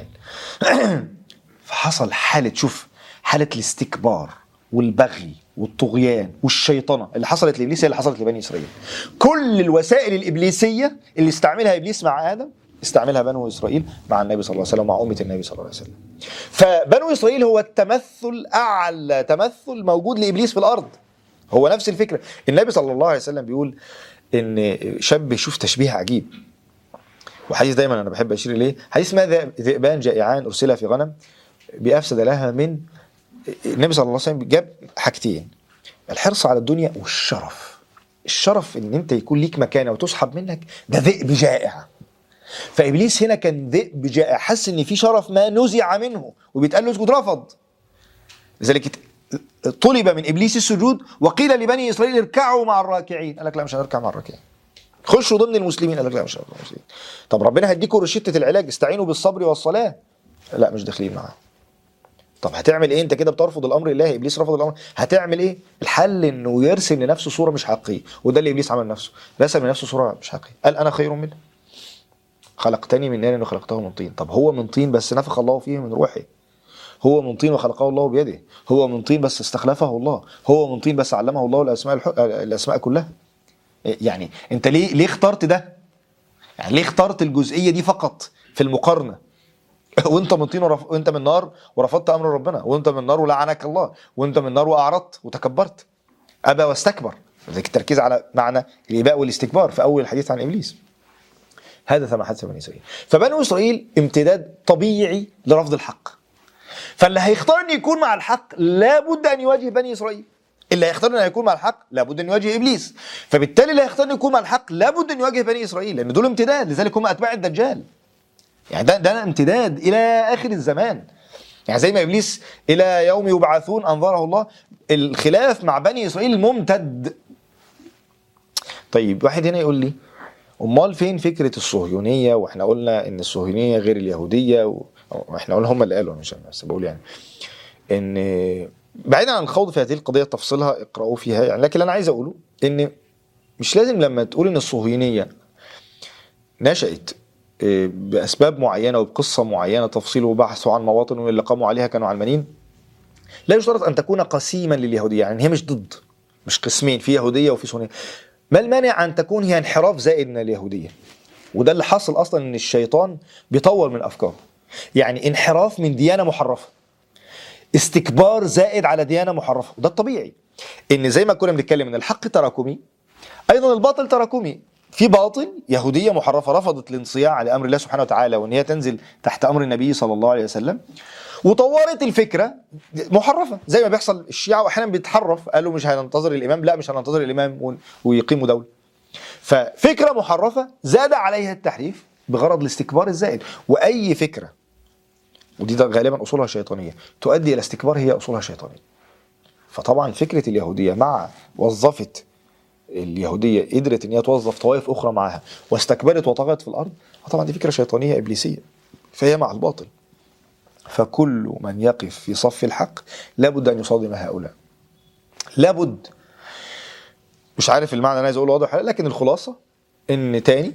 [SPEAKER 2] فحصل حاله شوف حاله الاستكبار والبغي والطغيان والشيطنه اللي حصلت لابليس هي اللي حصلت لبني اسرائيل كل الوسائل الابليسيه اللي استعملها ابليس مع ادم استعملها بنو اسرائيل مع النبي صلى الله عليه وسلم مع امه النبي صلى الله عليه وسلم فبنو اسرائيل هو التمثل اعلى تمثل موجود لابليس في الارض هو نفس الفكره النبي صلى الله عليه وسلم بيقول ان شاب يشوف تشبيه عجيب وحديث دايما انا بحب اشير اليه حديث ما ذئب- ذئبان جائعان ارسلا في غنم بافسد لها من النبي صلى الله عليه وسلم جاب حاجتين الحرص على الدنيا والشرف الشرف ان انت يكون ليك مكانه وتسحب منك ده ذئب جائع فابليس هنا كان ذئب جائع حس ان في شرف ما نزع منه وبيتقال له اسجد رفض لذلك ات- طلب من ابليس السجود وقيل لبني اسرائيل اركعوا مع الراكعين قال لك لا مش هنركع مع الراكعين خشوا ضمن المسلمين قال لك لا مش هنركع مع المسلمين طب ربنا هيديكم رشدة العلاج استعينوا بالصبر والصلاة لا مش داخلين معاه طب هتعمل ايه انت كده بترفض الامر الالهي ابليس رفض الامر هتعمل ايه الحل انه يرسم لنفسه صوره مش حقيقيه وده اللي ابليس عمل نفسه رسم لنفسه صوره مش حقيقيه قال انا خير منه خلقتني من نار وخلقته من طين طب هو من طين بس نفخ الله فيه من روحه هو من طين وخلقه الله بيده هو من طين بس استخلفه الله هو من طين بس علمه الله الاسماء الح... الاسماء كلها يعني انت ليه ليه اخترت ده يعني ليه اخترت الجزئيه دي فقط في المقارنه وانت من طين ورف... وانت من نار ورفضت امر ربنا وانت من نار ولعنك الله وانت من نار واعرضت وتكبرت ابى واستكبر لذلك التركيز على معنى الاباء والاستكبار في اول الحديث عن ابليس هذا ما حدث بني اسرائيل فبنو اسرائيل امتداد طبيعي لرفض الحق فاللي هيختار ان يكون مع الحق لابد ان يواجه بني اسرائيل اللي هيختار انه يكون مع الحق لابد ان يواجه ابليس فبالتالي اللي هيختار انه يكون مع الحق لابد ان يواجه بني اسرائيل لان دول امتداد لذلك هم اتباع الدجال يعني ده ده امتداد الى اخر الزمان يعني زي ما ابليس الى يوم يبعثون انظره الله الخلاف مع بني اسرائيل ممتد طيب واحد هنا يقول لي امال فين فكره الصهيونيه واحنا قلنا ان الصهيونيه غير اليهوديه و... احنا قلنا هم اللي قالوا مش انا بس بقول يعني ان بعيدا عن الخوض في هذه القضيه تفصيلها اقراوا فيها يعني لكن اللي انا عايز اقوله ان مش لازم لما تقول ان الصهيونيه نشأت إيه، باسباب معينه وبقصه معينه تفصيل وبحث عن مواطن واللي قاموا عليها كانوا علمانيين لا يشترط ان تكون قسيما لليهوديه يعني هي مش ضد مش قسمين في يهوديه وفي صهيونيه ما المانع ان تكون هي انحراف زائد من اليهوديه وده اللي حصل اصلا ان الشيطان بيطور من افكاره يعني انحراف من ديانه محرفه استكبار زائد على ديانه محرفه وده الطبيعي ان زي ما كنا بنتكلم ان الحق تراكمي ايضا الباطل تراكمي في باطل يهوديه محرفه رفضت الانصياع لامر الله سبحانه وتعالى وان هي تنزل تحت امر النبي صلى الله عليه وسلم وطورت الفكره محرفه زي ما بيحصل الشيعه واحيانا بيتحرف قالوا مش هننتظر الامام لا مش هننتظر الامام ون- ويقيموا دوله ففكره محرفه زاد عليها التحريف بغرض الاستكبار الزائد واي فكره ودي ده غالبا اصولها شيطانيه تؤدي الى استكبار هي اصولها شيطانيه فطبعا فكره اليهوديه مع وظفت اليهوديه قدرت ان هي توظف طوائف اخرى معاها واستكبرت وطغت في الارض طبعا دي فكره شيطانيه ابليسيه فهي مع الباطل فكل من يقف في صف الحق لابد ان يصادم هؤلاء لابد مش عارف المعنى اللي انا عايز اقوله واضح ولا لا، لكن الخلاصه ان تاني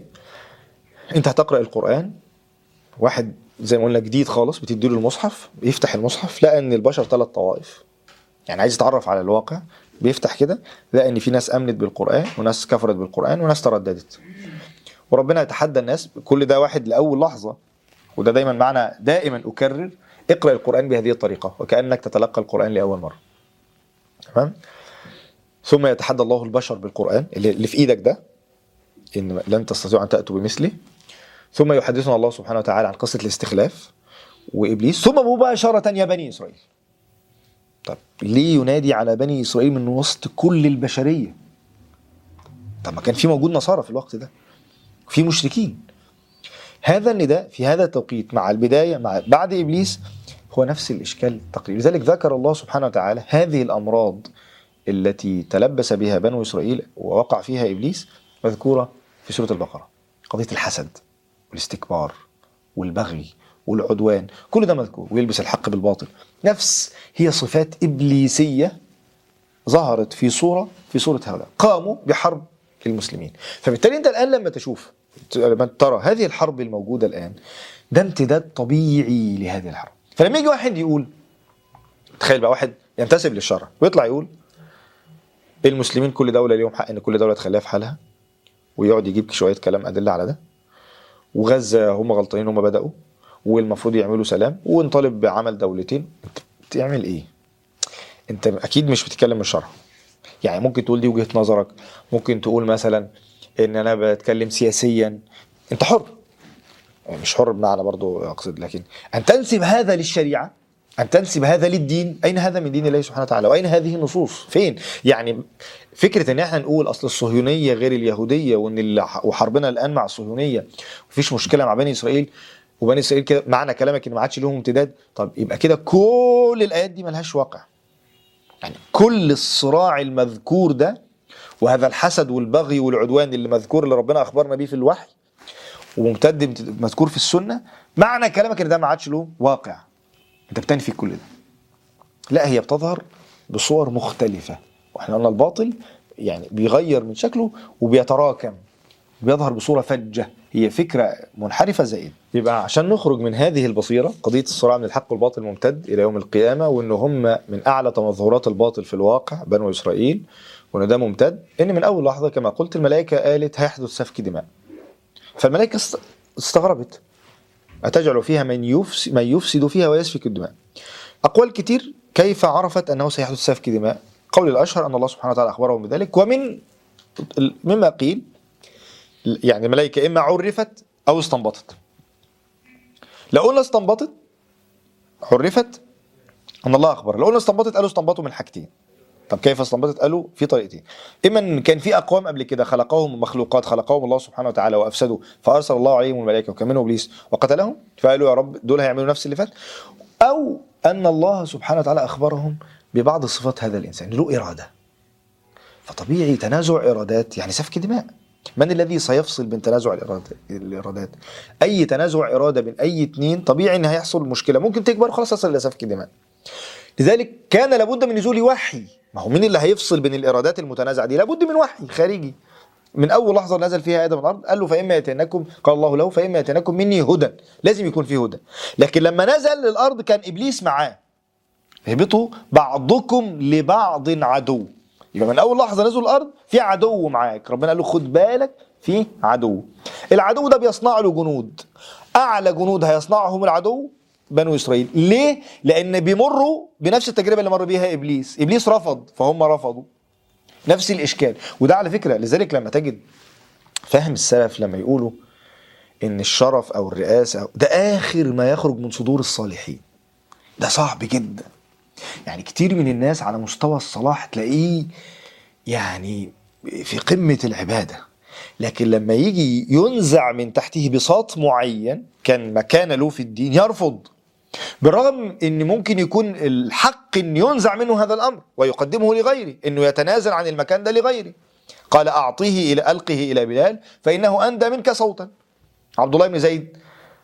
[SPEAKER 2] انت هتقرا القران واحد زي ما قلنا جديد خالص بتدي له المصحف يفتح المصحف لقى ان البشر ثلاث طوائف يعني عايز يتعرف على الواقع بيفتح كده لقى ان في ناس امنت بالقران وناس كفرت بالقران وناس ترددت وربنا يتحدى الناس كل ده واحد لاول لحظه وده دايما معنى دائما اكرر اقرا القران بهذه الطريقه وكانك تتلقى القران لاول مره تمام ثم يتحدى الله البشر بالقران اللي اللي في ايدك ده ان لن تستطيعوا ان تاتوا بمثله ثم يحدثنا الله سبحانه وتعالى عن قصه الاستخلاف وابليس ثم مباشره يا بني اسرائيل طب ليه ينادي على بني اسرائيل من وسط كل البشريه طب ما كان في موجود نصارى في الوقت ده في مشركين هذا النداء في هذا التوقيت مع البدايه مع بعد ابليس هو نفس الاشكال التقريبي لذلك ذكر الله سبحانه وتعالى هذه الامراض التي تلبس بها بنو اسرائيل ووقع فيها ابليس مذكوره في سوره البقره قضيه الحسد والاستكبار والبغي والعدوان كل ده مذكور ويلبس الحق بالباطل نفس هي صفات ابليسيه ظهرت في صوره في صوره هؤلاء قاموا بحرب المسلمين فبالتالي انت الان لما تشوف لما ترى هذه الحرب الموجوده الان ده امتداد طبيعي لهذه الحرب فلما يجي واحد يقول تخيل بقى واحد ينتسب للشرع ويطلع يقول المسلمين كل دوله ليهم حق ان كل دوله تخليها في حالها ويقعد يجيب شويه كلام ادله على ده وغزه هم غلطانين هم بداوا والمفروض يعملوا سلام ونطالب بعمل دولتين انت بتعمل ايه انت اكيد مش بتتكلم من الشرع يعني ممكن تقول دي وجهه نظرك ممكن تقول مثلا ان انا بتكلم سياسيا انت حر مش حر بمعنى برضو اقصد لكن ان تنسب هذا للشريعه ان تنسب هذا للدين اين هذا من دين الله سبحانه وتعالى واين هذه النصوص فين يعني فكره ان احنا نقول اصل الصهيونيه غير اليهوديه وان ال- وحربنا الان مع الصهيونيه مفيش مشكله مع بني اسرائيل وبني اسرائيل كده معنى كلامك ان ما عادش لهم امتداد طب يبقى كده كل الايات دي ملهاش واقع يعني كل الصراع المذكور ده وهذا الحسد والبغي والعدوان اللي مذكور اللي ربنا اخبرنا بيه في الوحي وممتد مذكور في السنه معنى كلامك ان ده ما عادش له واقع انت بتنفي كل ده لا هي بتظهر بصور مختلفه واحنا قلنا الباطل يعني بيغير من شكله وبيتراكم بيظهر بصوره فجه هي فكره منحرفه زائده يبقى عشان نخرج من هذه البصيره قضيه الصراع من الحق والباطل ممتد الى يوم القيامه وان هم من اعلى تمظهرات الباطل في الواقع بنو اسرائيل وان ده ممتد ان من اول لحظه كما قلت الملائكه قالت هيحدث سفك دماء فالملائكه است- استغربت أتجعل فيها من يفسد, من يفسد فيها ويسفك الدماء أقوال كتير كيف عرفت أنه سيحدث سفك دماء قول الأشهر أن الله سبحانه وتعالى أخبرهم بذلك ومن مما قيل يعني الملائكة إما عرفت أو استنبطت لو قلنا استنبطت عرفت أن الله أخبر لو قلنا استنبطت قالوا استنبطوا من حاجتين طب كيف استنبطت قالوا في طريقتين اما ان كان في اقوام قبل كده خلقهم مخلوقات خلقهم الله سبحانه وتعالى وافسدوا فارسل الله عليهم الملائكه وكمنهم ابليس وقتلهم فقالوا يا رب دول هيعملوا نفس اللي فات او ان الله سبحانه وتعالى اخبرهم ببعض صفات هذا الانسان له اراده فطبيعي تنازع ارادات يعني سفك دماء من الذي سيفصل بين تنازع الإرادة- الارادات اي تنازع اراده بين اي اتنين طبيعي ان هيحصل مشكله ممكن تكبر وخلاص تصل الى سفك دماء لذلك كان لابد من نزول وحي ما هو مين اللي هيفصل بين الارادات المتنازعه دي لابد من وحي خارجي من اول لحظه نزل فيها ادم الارض قال له فاما ياتينكم قال الله له فاما ياتينكم مني هدى لازم يكون فيه هدى لكن لما نزل للارض كان ابليس معاه اهبطوا بعضكم لبعض عدو يبقى من اول لحظه نزل الارض في عدو معاك ربنا قال له خد بالك في عدو العدو ده بيصنع له جنود اعلى جنود هيصنعهم العدو بنو اسرائيل ليه لان بيمروا بنفس التجربه اللي مر بيها ابليس ابليس رفض فهم رفضوا نفس الاشكال وده على فكره لذلك لما تجد فهم السلف لما يقولوا ان الشرف او الرئاسه أو ده اخر ما يخرج من صدور الصالحين ده صعب جدا يعني كتير من الناس على مستوى الصلاح تلاقيه يعني في قمة العبادة لكن لما يجي ينزع من تحته بساط معين كان مكان له في الدين يرفض بالرغم ان ممكن يكون الحق ان ينزع منه هذا الامر ويقدمه لغيره انه يتنازل عن المكان ده لغيره قال اعطيه الى القه الى بلال فانه اندى منك صوتا عبد الله بن زيد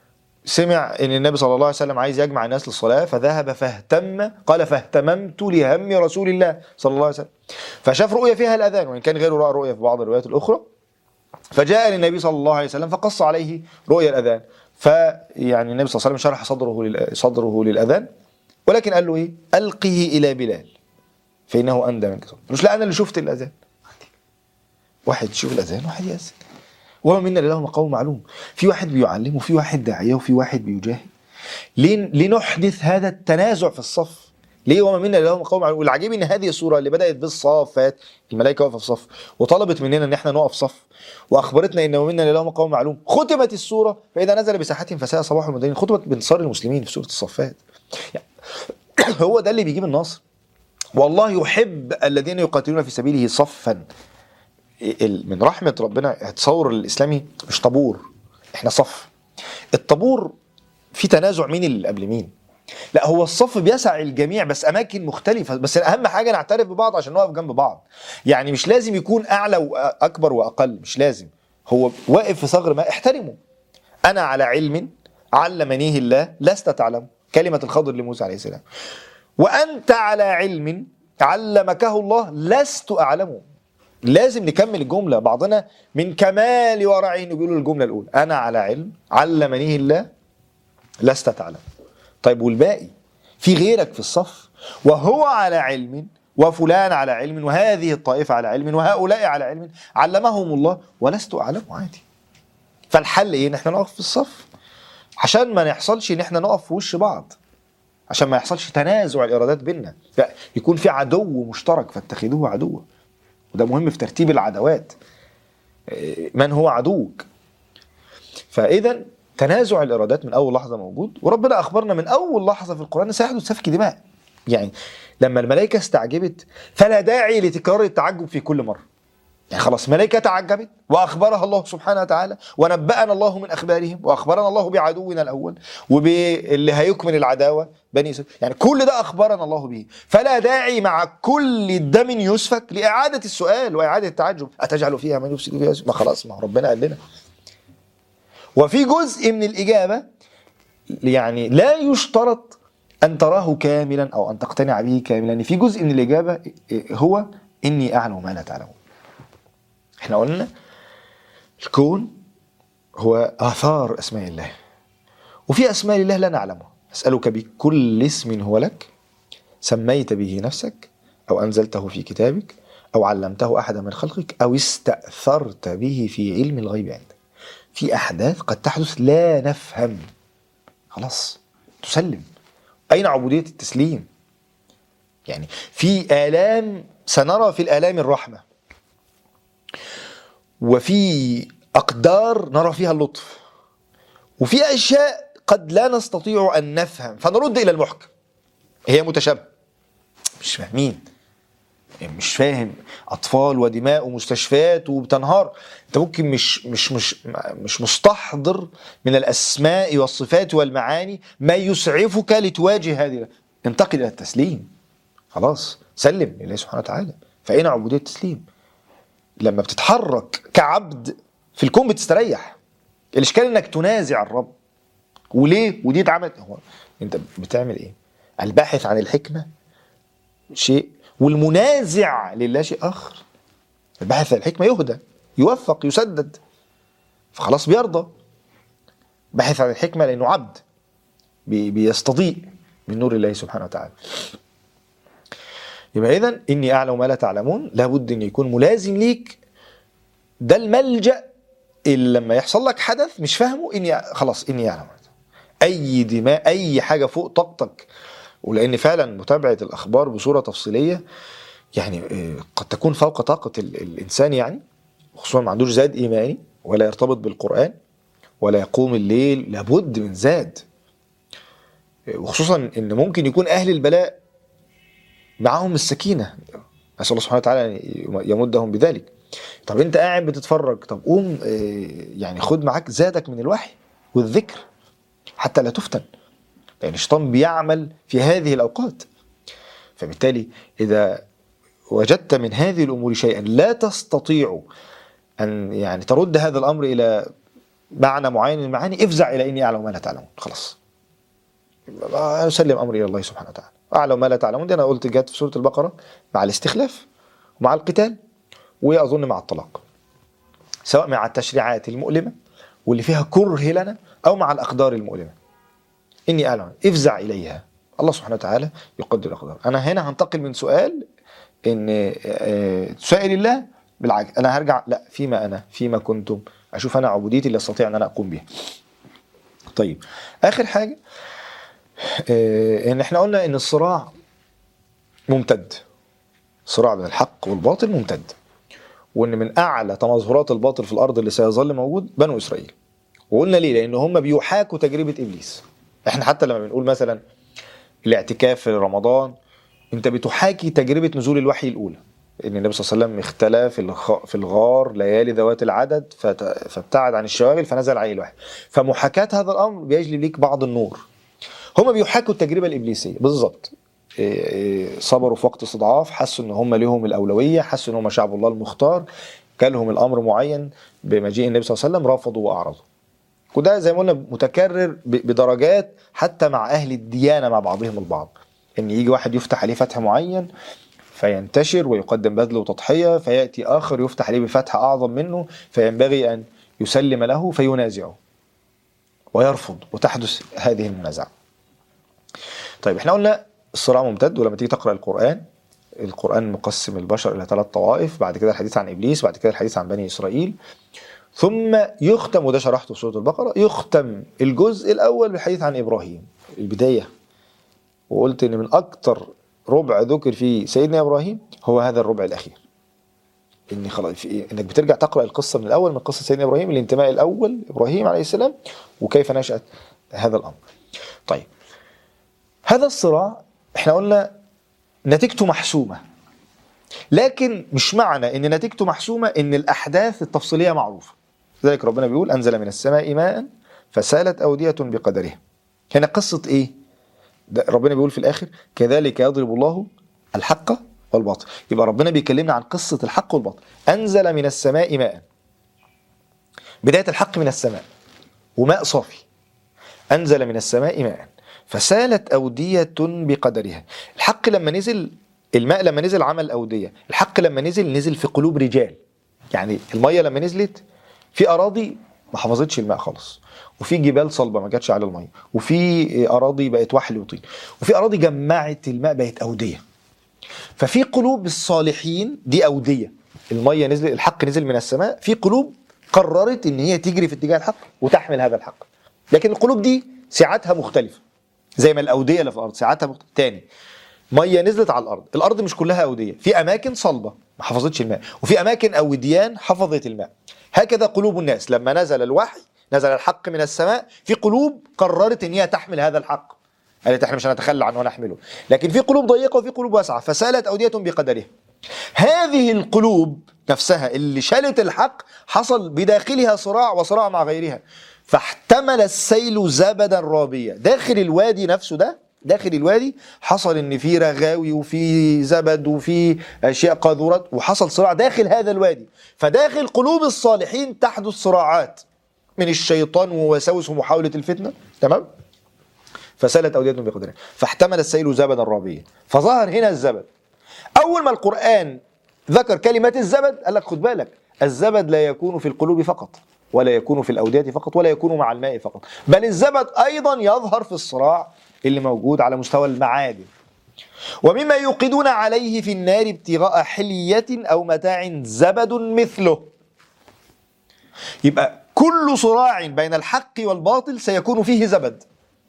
[SPEAKER 2] سمع ان النبي صلى الله عليه وسلم عايز يجمع الناس للصلاه فذهب فاهتم قال فاهتممت لهم رسول الله صلى الله عليه وسلم فشاف رؤيه فيها الاذان وان كان غيره راى رؤيه في بعض الروايات الاخرى فجاء للنبي صلى الله عليه وسلم فقص عليه رؤيا الاذان فيعني النبي صلى الله عليه وسلم شرح صدره لل- صدره للاذان ولكن قال له ايه؟ القه الى بلال فانه اندى منك صوتا مش لا انا اللي شفت الاذان واحد يشوف الاذان واحد يأذن وما منا الا له مقام معلوم في واحد بيعلم وفي واحد داعيه وفي واحد بيجاهد ليه ليه نحدث هذا التنازع في الصف ليه وما منا الا له مقام معلوم والعجيب ان هذه السوره اللي بدات بالصافات الملائكه واقفه في صف وطلبت مننا ان احنا نقف صف واخبرتنا ان وما منا الا له مقام معلوم ختمت السوره فاذا نزل بساحتهم فساء صباح المدينين ختمت بانتصار المسلمين في سوره الصفات يعني هو ده اللي بيجيب النصر والله يحب الذين يقاتلون في سبيله صفا ال- من رحمة ربنا التصور الإسلامي مش طابور احنا صف الطابور في تنازع مين اللي قبل مين لا هو الصف بيسع الجميع بس اماكن مختلفه بس اهم حاجه نعترف ببعض عشان نقف جنب بعض يعني مش لازم يكون اعلى واكبر واقل مش لازم هو واقف في ثغر ما احترمه انا على علم علمنيه الله لست تعلم كلمه الخضر لموسى عليه السلام وانت على علم علمكه الله لست اعلمه لازم نكمل الجملة بعضنا من كمال ورعه انه بيقولوا الجملة الأولى أنا على علم علمنيه الله لست تعلم طيب والباقي في غيرك في الصف وهو على علم وفلان على علم وهذه الطائفة على علم وهؤلاء على علم علمهم الله ولست أعلم عادي فالحل إيه؟ إن إحنا نقف في الصف عشان ما نحصلش إن إحنا نقف في وش بعض عشان ما يحصلش تنازع الإرادات بيننا لا، يكون في عدو مشترك فاتخذوه عدوا وده مهم في ترتيب العدوات إيه، من هو عدوك فاذا تنازع الارادات من اول لحظه موجود وربنا اخبرنا من اول لحظه في القران سيحدث سفك دماء يعني لما الملائكه استعجبت فلا داعي لتكرار التعجب في كل مره يعني خلاص ملائكة تعجبت وأخبرها الله سبحانه وتعالى ونبأنا الله من أخبارهم وأخبرنا الله بعدونا الأول وباللي هيكمل العداوة بني إسرائيل يعني كل ده أخبرنا الله به فلا داعي مع كل دم يسفك لإعادة السؤال وإعادة التعجب أتجعل فيها من يفسد فيها ما خلاص ما هو ربنا قال لنا وفي جزء من الإجابة يعني لا يشترط أن تراه كاملا أو أن تقتنع به كاملا يعني في جزء من الإجابة هو إني أعلم ما لا تعلمون احنا قلنا الكون هو آثار أسماء الله وفي أسماء الله لا نعلمها أسألك بكل اسم هو لك سميت به نفسك أو أنزلته في كتابك أو علمته أحدا من خلقك أو استأثرت به في علم الغيب عندك في أحداث قد تحدث لا نفهم خلاص تسلم أين عبودية التسليم يعني في آلام سنرى في الآلام الرحمة وفي أقدار نرى فيها اللطف وفي أشياء قد لا نستطيع أن نفهم فنرد إلى المحكم هي متشابهة مش فاهمين يعني مش فاهم اطفال ودماء ومستشفيات وبتنهار انت ممكن مش مش مش مش مستحضر من الاسماء والصفات والمعاني ما يسعفك لتواجه هذه انتقل الى التسليم خلاص سلم لله سبحانه وتعالى فاين عبوديه التسليم لما بتتحرك كعبد في الكون بتستريح الاشكال انك تنازع الرب وليه ودي اتعملت هو انت بتعمل ايه الباحث عن الحكمه شيء والمنازع لله شيء اخر الباحث عن الحكمه يهدى يوفق يسدد فخلاص بيرضى باحث عن الحكمه لانه عبد بي- بيستضيء من نور الله سبحانه وتعالى يبقى اذا اني اعلم ما لا تعلمون لابد ان يكون ملازم ليك ده الملجا اللي لما يحصل لك حدث مش فاهمه اني خلاص اني اعلم اي دماء اي حاجه فوق طاقتك ولان فعلا متابعه الاخبار بصوره تفصيليه يعني آه، قد تكون فوق طاقه ال- الانسان يعني خصوصا ما عندوش زاد ايماني ولا يرتبط بالقران ولا يقوم الليل لابد من زاد آه، وخصوصا ان ممكن يكون اهل البلاء معاهم السكينه نسال الله سبحانه وتعالى ان يمدهم بذلك طب انت قاعد بتتفرج طب قوم آه، يعني خد معاك زادك من الوحي والذكر حتى لا تفتن لان الشيطان بيعمل في هذه الاوقات فبالتالي اذا وجدت من هذه الامور شيئا لا تستطيع ان يعني ترد هذا الامر الى معنى معين من المعاني افزع الى اني اعلم ما لا تعلمون خلاص اسلم امري الى الله سبحانه وتعالى اعلم ما لا تعلمون دي انا قلت جت في سوره البقره مع الاستخلاف ومع القتال واظن مع الطلاق سواء مع التشريعات المؤلمه واللي فيها كره لنا او مع الاقدار المؤلمه اني اعلم افزع اليها الله سبحانه وتعالى يقدر الاقدار انا هنا هنتقل من سؤال ان آه، سائل الله بالعكس انا هرجع لا فيما انا فيما كنتم اشوف انا عبوديتي اللي استطيع ان انا اقوم بها طيب اخر حاجه آه، ان احنا قلنا ان الصراع ممتد صراع بين الحق والباطل ممتد وان من اعلى تمظهرات الباطل في الارض اللي سيظل موجود بنو اسرائيل وقلنا ليه لان هم بيحاكوا تجربه ابليس احنا حتى لما بنقول مثلا الاعتكاف في رمضان انت بتحاكي تجربه نزول الوحي الاولى ان النبي صلى الله عليه وسلم اختلى في الخ- في الغار ليالي ذوات العدد فت- فابتعد عن الشواغل فنزل عليه الوحي فمحاكاه هذا الامر بيجلب ليك بعض النور هم بيحاكوا التجربه الابليسيه بالظبط إيه إيه صبروا في وقت استضعاف حسوا ان هم لهم الاولويه حسوا ان هم شعب الله المختار جالهم الامر معين بمجيء النبي صلى الله عليه وسلم رفضوا واعرضوا وده زي ما قلنا متكرر ب- بدرجات حتى مع اهل الديانه مع بعضهم البعض ان يجي واحد يفتح عليه فتح معين فينتشر ويقدم بذل وتضحيه فياتي اخر يفتح عليه بفتح اعظم منه فينبغي ان يسلم له فينازعه ويرفض وتحدث هذه المنازعه. طيب احنا قلنا الصراع ممتد ولما تيجي تقرا القران القران مقسم البشر الى ثلاث طوائف بعد كده الحديث عن ابليس بعد كده الحديث عن بني اسرائيل ثم يختم وده شرحته في سوره البقره يختم الجزء الاول بالحديث عن ابراهيم البدايه وقلت ان من اكتر ربع ذكر فيه سيدنا ابراهيم هو هذا الربع الاخير ان خلاص في انك بترجع تقرا القصه من الاول من قصه سيدنا ابراهيم الانتماء الاول ابراهيم عليه السلام وكيف نشات هذا الامر طيب هذا الصراع احنا قلنا نتيجته محسومه لكن مش معنى ان نتيجته محسومه ان الاحداث التفصيليه معروفه لذلك ربنا بيقول انزل من السماء ماء فسالت اوديه بقدرها هنا قصه ايه ده ربنا بيقول في الاخر كذلك يضرب الله الحق والباطل يبقى ربنا بيكلمنا عن قصه الحق والباطل انزل من السماء ماء بدايه الحق من السماء وماء صافي انزل من السماء ماء فسالت اوديه بقدرها الحق لما نزل الماء لما نزل عمل اوديه الحق لما نزل نزل في قلوب رجال يعني الميه لما نزلت في اراضي ما حفظتش الماء خالص وفي جبال صلبه ما جاتش على الميه وفي اراضي بقت وحل وطين وفي اراضي جمعت الماء بقت اوديه ففي قلوب الصالحين دي اوديه الميه نزل الحق نزل من السماء في قلوب قررت ان هي تجري في اتجاه الحق وتحمل هذا الحق لكن القلوب دي سعتها مختلفه زي ما الاوديه اللي في الارض سعتها مختلفه تاني ميه نزلت على الارض الارض مش كلها اوديه في اماكن صلبه ما حفظتش الماء وفي اماكن او وديان حفظت الماء هكذا قلوب الناس لما نزل الوحي نزل الحق من السماء في قلوب قررت ان هي تحمل هذا الحق قالت احنا مش هنتخلى عنه ونحمله لكن في قلوب ضيقه وفي قلوب واسعه فسالت اوديه بقدرها هذه القلوب نفسها اللي شالت الحق حصل بداخلها صراع وصراع مع غيرها فاحتمل السيل زبدا رابيا داخل الوادي نفسه ده داخل الوادي حصل ان في رغاوي وفي زبد وفي اشياء قاذورات وحصل صراع داخل هذا الوادي فداخل قلوب الصالحين تحدث صراعات من الشيطان ووساوس ومحاوله الفتنه تمام فسالت اوديه بقدرها فاحتمل السيل زبدا رابيا فظهر هنا الزبد اول ما القران ذكر كلمه الزبد قال لك خد بالك الزبد لا يكون في القلوب فقط ولا يكون في الاوديه فقط ولا يكون مع الماء فقط بل الزبد ايضا يظهر في الصراع اللي موجود على مستوى المعادن ومما يوقدون عليه في النار ابتغاء حلية أو متاع زبد مثله يبقى كل صراع بين الحق والباطل سيكون فيه زبد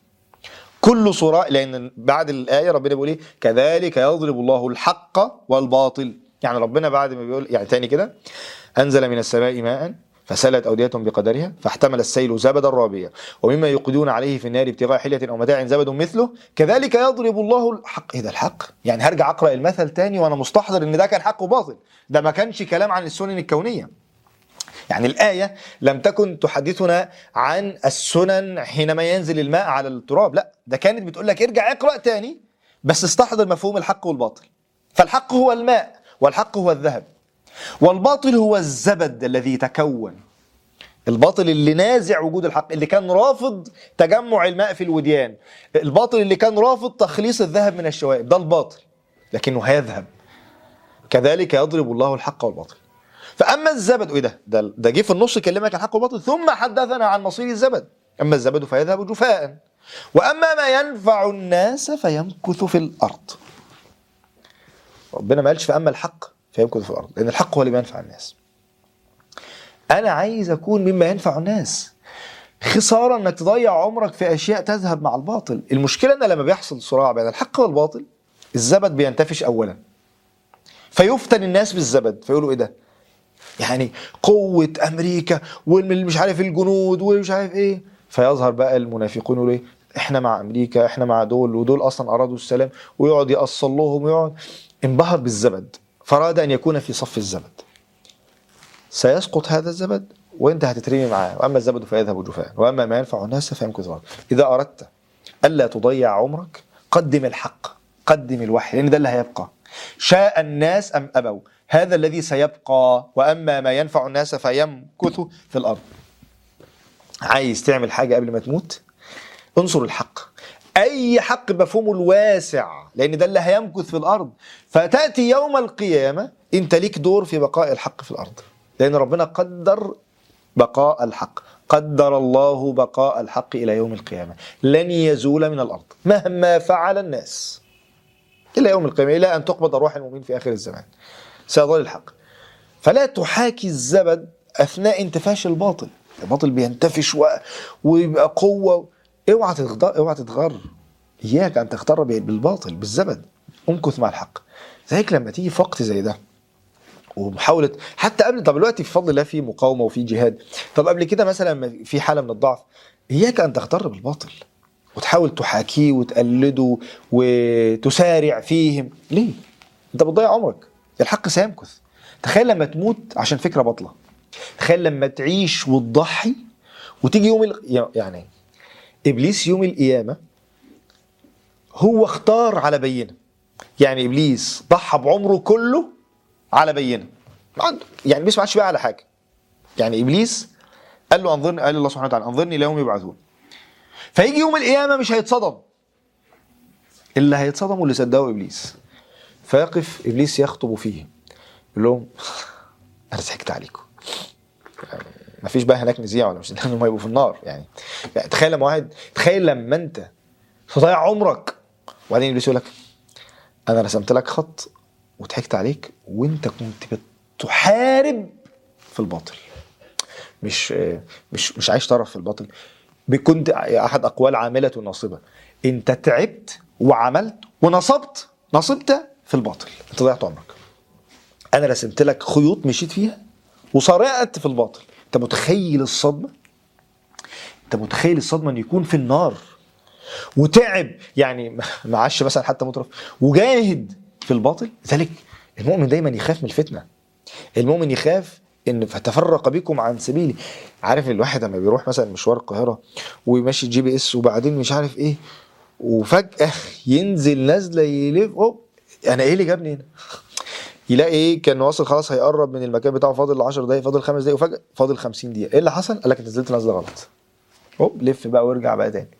[SPEAKER 2] كل صراع لأن بعد الآية ربنا بيقول إيه كذلك يضرب الله الحق والباطل يعني ربنا بعد ما بيقول يعني تاني كده أنزل من السماء ماء فسالت أودية بقدرها فاحتمل السيل زبدا رابيا ومما يوقدون عليه في النار ابتغاء حلية أو متاع زبد مثله كذلك يضرب الله الحق إيه ده الحق يعني هرجع أقرأ المثل تاني وأنا مستحضر إن ده كان حق وباطل ده ما كانش كلام عن السنن الكونية يعني الآية لم تكن تحدثنا عن السنن حينما ينزل الماء على التراب لا ده كانت بتقول لك ارجع اقرأ تاني بس استحضر مفهوم الحق والباطل فالحق هو الماء والحق هو الذهب والباطل هو الزبد الذي تكون الباطل اللي نازع وجود الحق اللي كان رافض تجمع الماء في الوديان الباطل اللي كان رافض تخليص الذهب من الشوائب ده الباطل لكنه هيذهب كذلك يضرب الله الحق والباطل فاما الزبد ايه ده ده, ده جه في النص كلمك عن الحق والباطل ثم حدثنا عن مصير الزبد اما الزبد فيذهب جفاء واما ما ينفع الناس فيمكث في الارض ربنا ما قالش فاما الحق فيمكث في الارض لان الحق هو اللي بينفع الناس انا عايز اكون مما ينفع الناس خساره انك تضيع عمرك في اشياء تذهب مع الباطل المشكله ان لما بيحصل صراع بين الحق والباطل الزبد بينتفش اولا فيفتن الناس بالزبد فيقولوا ايه ده يعني قوة أمريكا والمش عارف الجنود ومش عارف إيه فيظهر بقى المنافقون يقولوا إيه إحنا مع أمريكا إحنا مع دول ودول أصلا أرادوا السلام ويقعد يأصل لهم ويقعد انبهر بالزبد فراد أن يكون في صف الزبد سيسقط هذا الزبد وانت هتترمي معاه واما الزبد فيذهب جفاء واما ما ينفع الناس فيمكث الارض اذا اردت الا تضيع عمرك قدم الحق قدم الوحي لان ده اللي هيبقى شاء الناس ام ابوا هذا الذي سيبقى واما ما ينفع الناس فيمكث في الارض عايز تعمل حاجه قبل ما تموت انصر الحق اي حق بمفهومه الواسع لان ده اللي هيمكث في الارض فتاتي يوم القيامه انت ليك دور في بقاء الحق في الارض لان ربنا قدر بقاء الحق قدر الله بقاء الحق الى يوم القيامه لن يزول من الارض مهما فعل الناس الى يوم القيامه الى ان تقبض ارواح المؤمنين في اخر الزمان سيظل الحق فلا تحاكي الزبد اثناء انتفاش الباطل الباطل بينتفش و... ويبقى قوه اوعى تغدر اوعى تتغر اياك ان تغتر بالباطل بالزبد امكث مع الحق زيك لما تيجي في وقت زي ده ومحاولة حتى قبل طب دلوقتي بفضل الله في مقاومة وفي جهاد طب قبل كده مثلا في حالة من الضعف إياك أن تغتر بالباطل وتحاول تحاكيه وتقلده وتسارع فيهم ليه؟ أنت بتضيع عمرك الحق سيمكث تخيل لما تموت عشان فكرة باطلة تخيل لما تعيش وتضحي وتيجي يوم ال... يعني إبليس يوم القيامة هو اختار على بينة يعني إبليس ضحى بعمره كله على بينه يعني ابليس ما عادش بقى على حاجه يعني ابليس قال له انظرني قال الله سبحانه وتعالى انظرني ليوم يبعثون فيجي يوم القيامه مش هيتصدم اللي هيتصدم واللي صدقوا ابليس فيقف ابليس يخطب فيه يقول لهم انا ضحكت عليكم يعني مفيش بقى هناك نزيع ولا مش لازم هم يبقوا في النار يعني, يعني تخيل لما واحد تخيل لما انت تضيع عمرك وبعدين يجلس يقول لك انا رسمت لك خط وضحكت عليك وانت كنت بتحارب في الباطل مش مش مش عايش طرف في الباطل كنت احد اقوال عامله ناصبه انت تعبت وعملت ونصبت نصبت في الباطل انت ضيعت عمرك انا رسمت لك خيوط مشيت فيها وصرعت في الباطل انت متخيل الصدمه انت متخيل الصدمه ان يكون في النار وتعب يعني معاش مثلا حتى مطرف وجاهد في الباطل ذلك المؤمن دايما يخاف من الفتنه المؤمن يخاف ان فتفرق بكم عن سبيلي عارف الواحد لما بيروح مثلا مشوار القاهره وماشي جي بي اس وبعدين مش عارف ايه وفجاه ينزل نازله يلف اوب انا ايه اللي جابني هنا يلاقي ايه كان واصل خلاص هيقرب من المكان بتاعه فاضل 10 دقايق فاضل 5 دقايق وفجاه فاضل 50 دقيقه ايه اللي حصل قال لك نزلت نازله غلط هوب لف بقى وارجع بقى تاني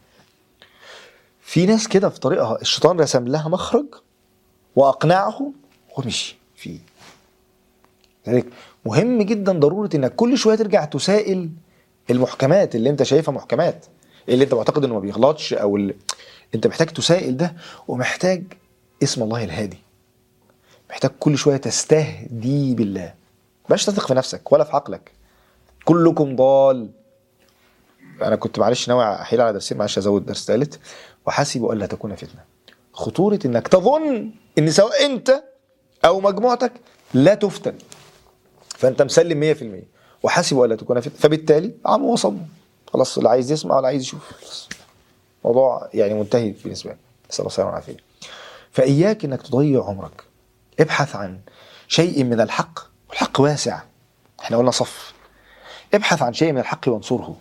[SPEAKER 2] في ناس كده في طريقها الشيطان رسم لها مخرج واقنعه ومشي فيه لذلك مهم جدا ضروره انك كل شويه ترجع تسائل المحكمات اللي انت شايفها محكمات اللي انت معتقد انه ما بيغلطش او اللي انت محتاج تسائل ده ومحتاج اسم الله الهادي محتاج كل شويه تستهدي بالله مش تثق في نفسك ولا في عقلك كلكم ضال انا كنت معلش ناوي احيل على درسين معلش ازود درس ثالث وحسبوا الا تكون فتنه خطوره انك تظن ان سواء انت او مجموعتك لا تفتن فانت مسلم 100% وحسبوا الا تكون فتنه فبالتالي عموا وصموا خلاص اللي عايز يسمع ولا عايز يشوف خلاص موضوع يعني منتهي بالنسبه لي نسال الله السلامه والعافيه فاياك انك تضيع عمرك ابحث عن شيء من الحق والحق واسع احنا قلنا صف ابحث عن شيء من الحق وانصره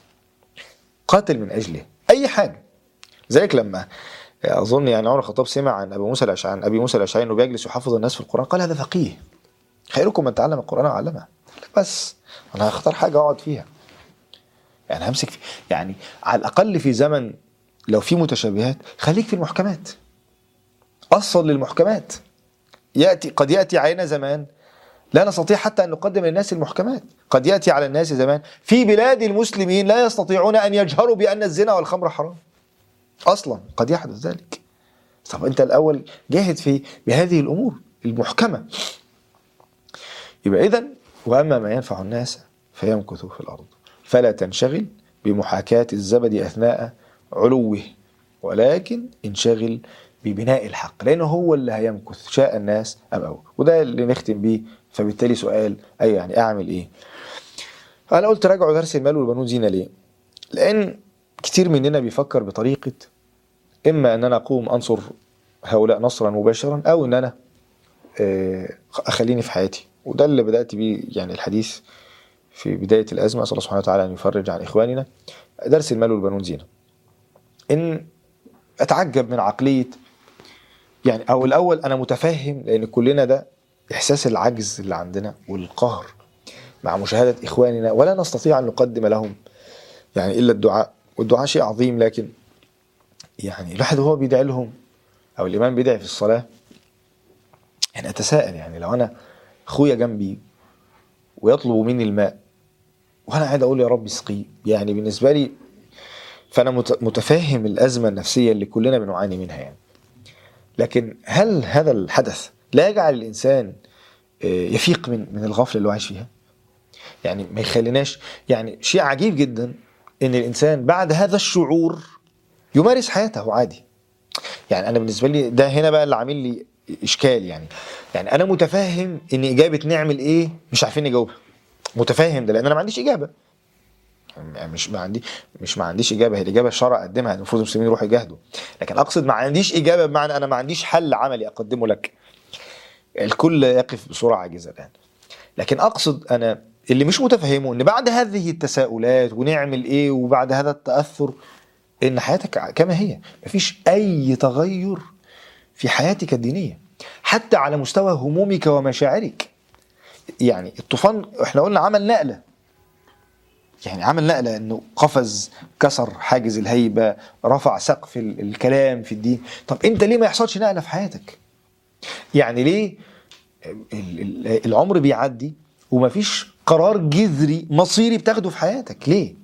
[SPEAKER 2] قاتل من اجله اي حاجه ذلك لما اظن يعني عمر الخطاب سمع عن ابي موسى الاشعري عن ابي موسى الاشعري انه بيجلس يحفظ الناس في القران قال هذا فقيه خيركم من تعلم القران وعلمه بس انا هختار حاجه اقعد فيها يعني همسك في يعني على الاقل في زمن لو في متشابهات خليك في المحكمات اصل للمحكمات ياتي قد ياتي علينا زمان لا نستطيع حتى ان نقدم للناس المحكمات قد ياتي على الناس زمان في بلاد المسلمين لا يستطيعون ان يجهروا بان الزنا والخمر حرام اصلا قد يحدث ذلك طب انت الاول جاهد في بهذه الامور المحكمه يبقى اذا واما ما ينفع الناس فيمكث في الارض فلا تنشغل بمحاكاه الزبد اثناء علوه ولكن انشغل ببناء الحق لانه هو اللي هيمكث شاء الناس ام ابوا وده اللي نختم بيه فبالتالي سؤال اي يعني اعمل ايه انا قلت راجعوا درس المال والبنون زينه ليه لان كتير مننا بيفكر بطريقه اما ان انا اقوم انصر هؤلاء نصرا مباشرا او ان انا اخليني في حياتي وده اللي بدات بيه يعني الحديث في بدايه الازمه اسال الله سبحانه وتعالى ان يفرج عن اخواننا درس المال والبنون زينه ان اتعجب من عقليه يعني او الاول انا متفهم لان كلنا ده احساس العجز اللي عندنا والقهر مع مشاهده اخواننا ولا نستطيع ان نقدم لهم يعني الا الدعاء والدعاء شيء عظيم لكن يعني الواحد وهو بيدعي لهم او الامام بيدعي في الصلاه يعني اتساءل يعني لو انا اخويا جنبي ويطلب مني الماء وانا قاعد اقول يا رب اسقيه يعني بالنسبه لي فانا متفهم الازمه النفسيه اللي كلنا بنعاني منها يعني لكن هل هذا الحدث لا يجعل الانسان يفيق من من الغفله اللي هو عايش فيها يعني ما يخليناش يعني شيء عجيب جدا ان الانسان بعد هذا الشعور يمارس حياته عادي يعني انا بالنسبه لي ده هنا بقى اللي عامل لي اشكال يعني يعني انا متفهم ان اجابه نعمل ايه مش عارفين نجاوبها متفهم ده لان انا ما عنديش اجابه يعني مش ما عندي مش ما عنديش اجابه هي الاجابه الشرع قدمها المفروض المسلمين يروحوا يجاهدوا لكن اقصد ما عنديش اجابه بمعنى انا ما عنديش حل عملي اقدمه لك الكل يقف بصوره عاجزه الان لكن اقصد انا اللي مش متفهمه ان بعد هذه التساؤلات ونعمل ايه وبعد هذا التاثر ان حياتك كما هي مفيش اي تغير في حياتك الدينيه حتى على مستوى همومك ومشاعرك يعني الطوفان احنا قلنا عمل نقله يعني عمل نقله انه قفز كسر حاجز الهيبه رفع سقف الكلام في الدين طب انت ليه ما يحصلش نقله في حياتك يعني ليه العمر بيعدي ومفيش قرار جذري مصيري بتاخده في حياتك ليه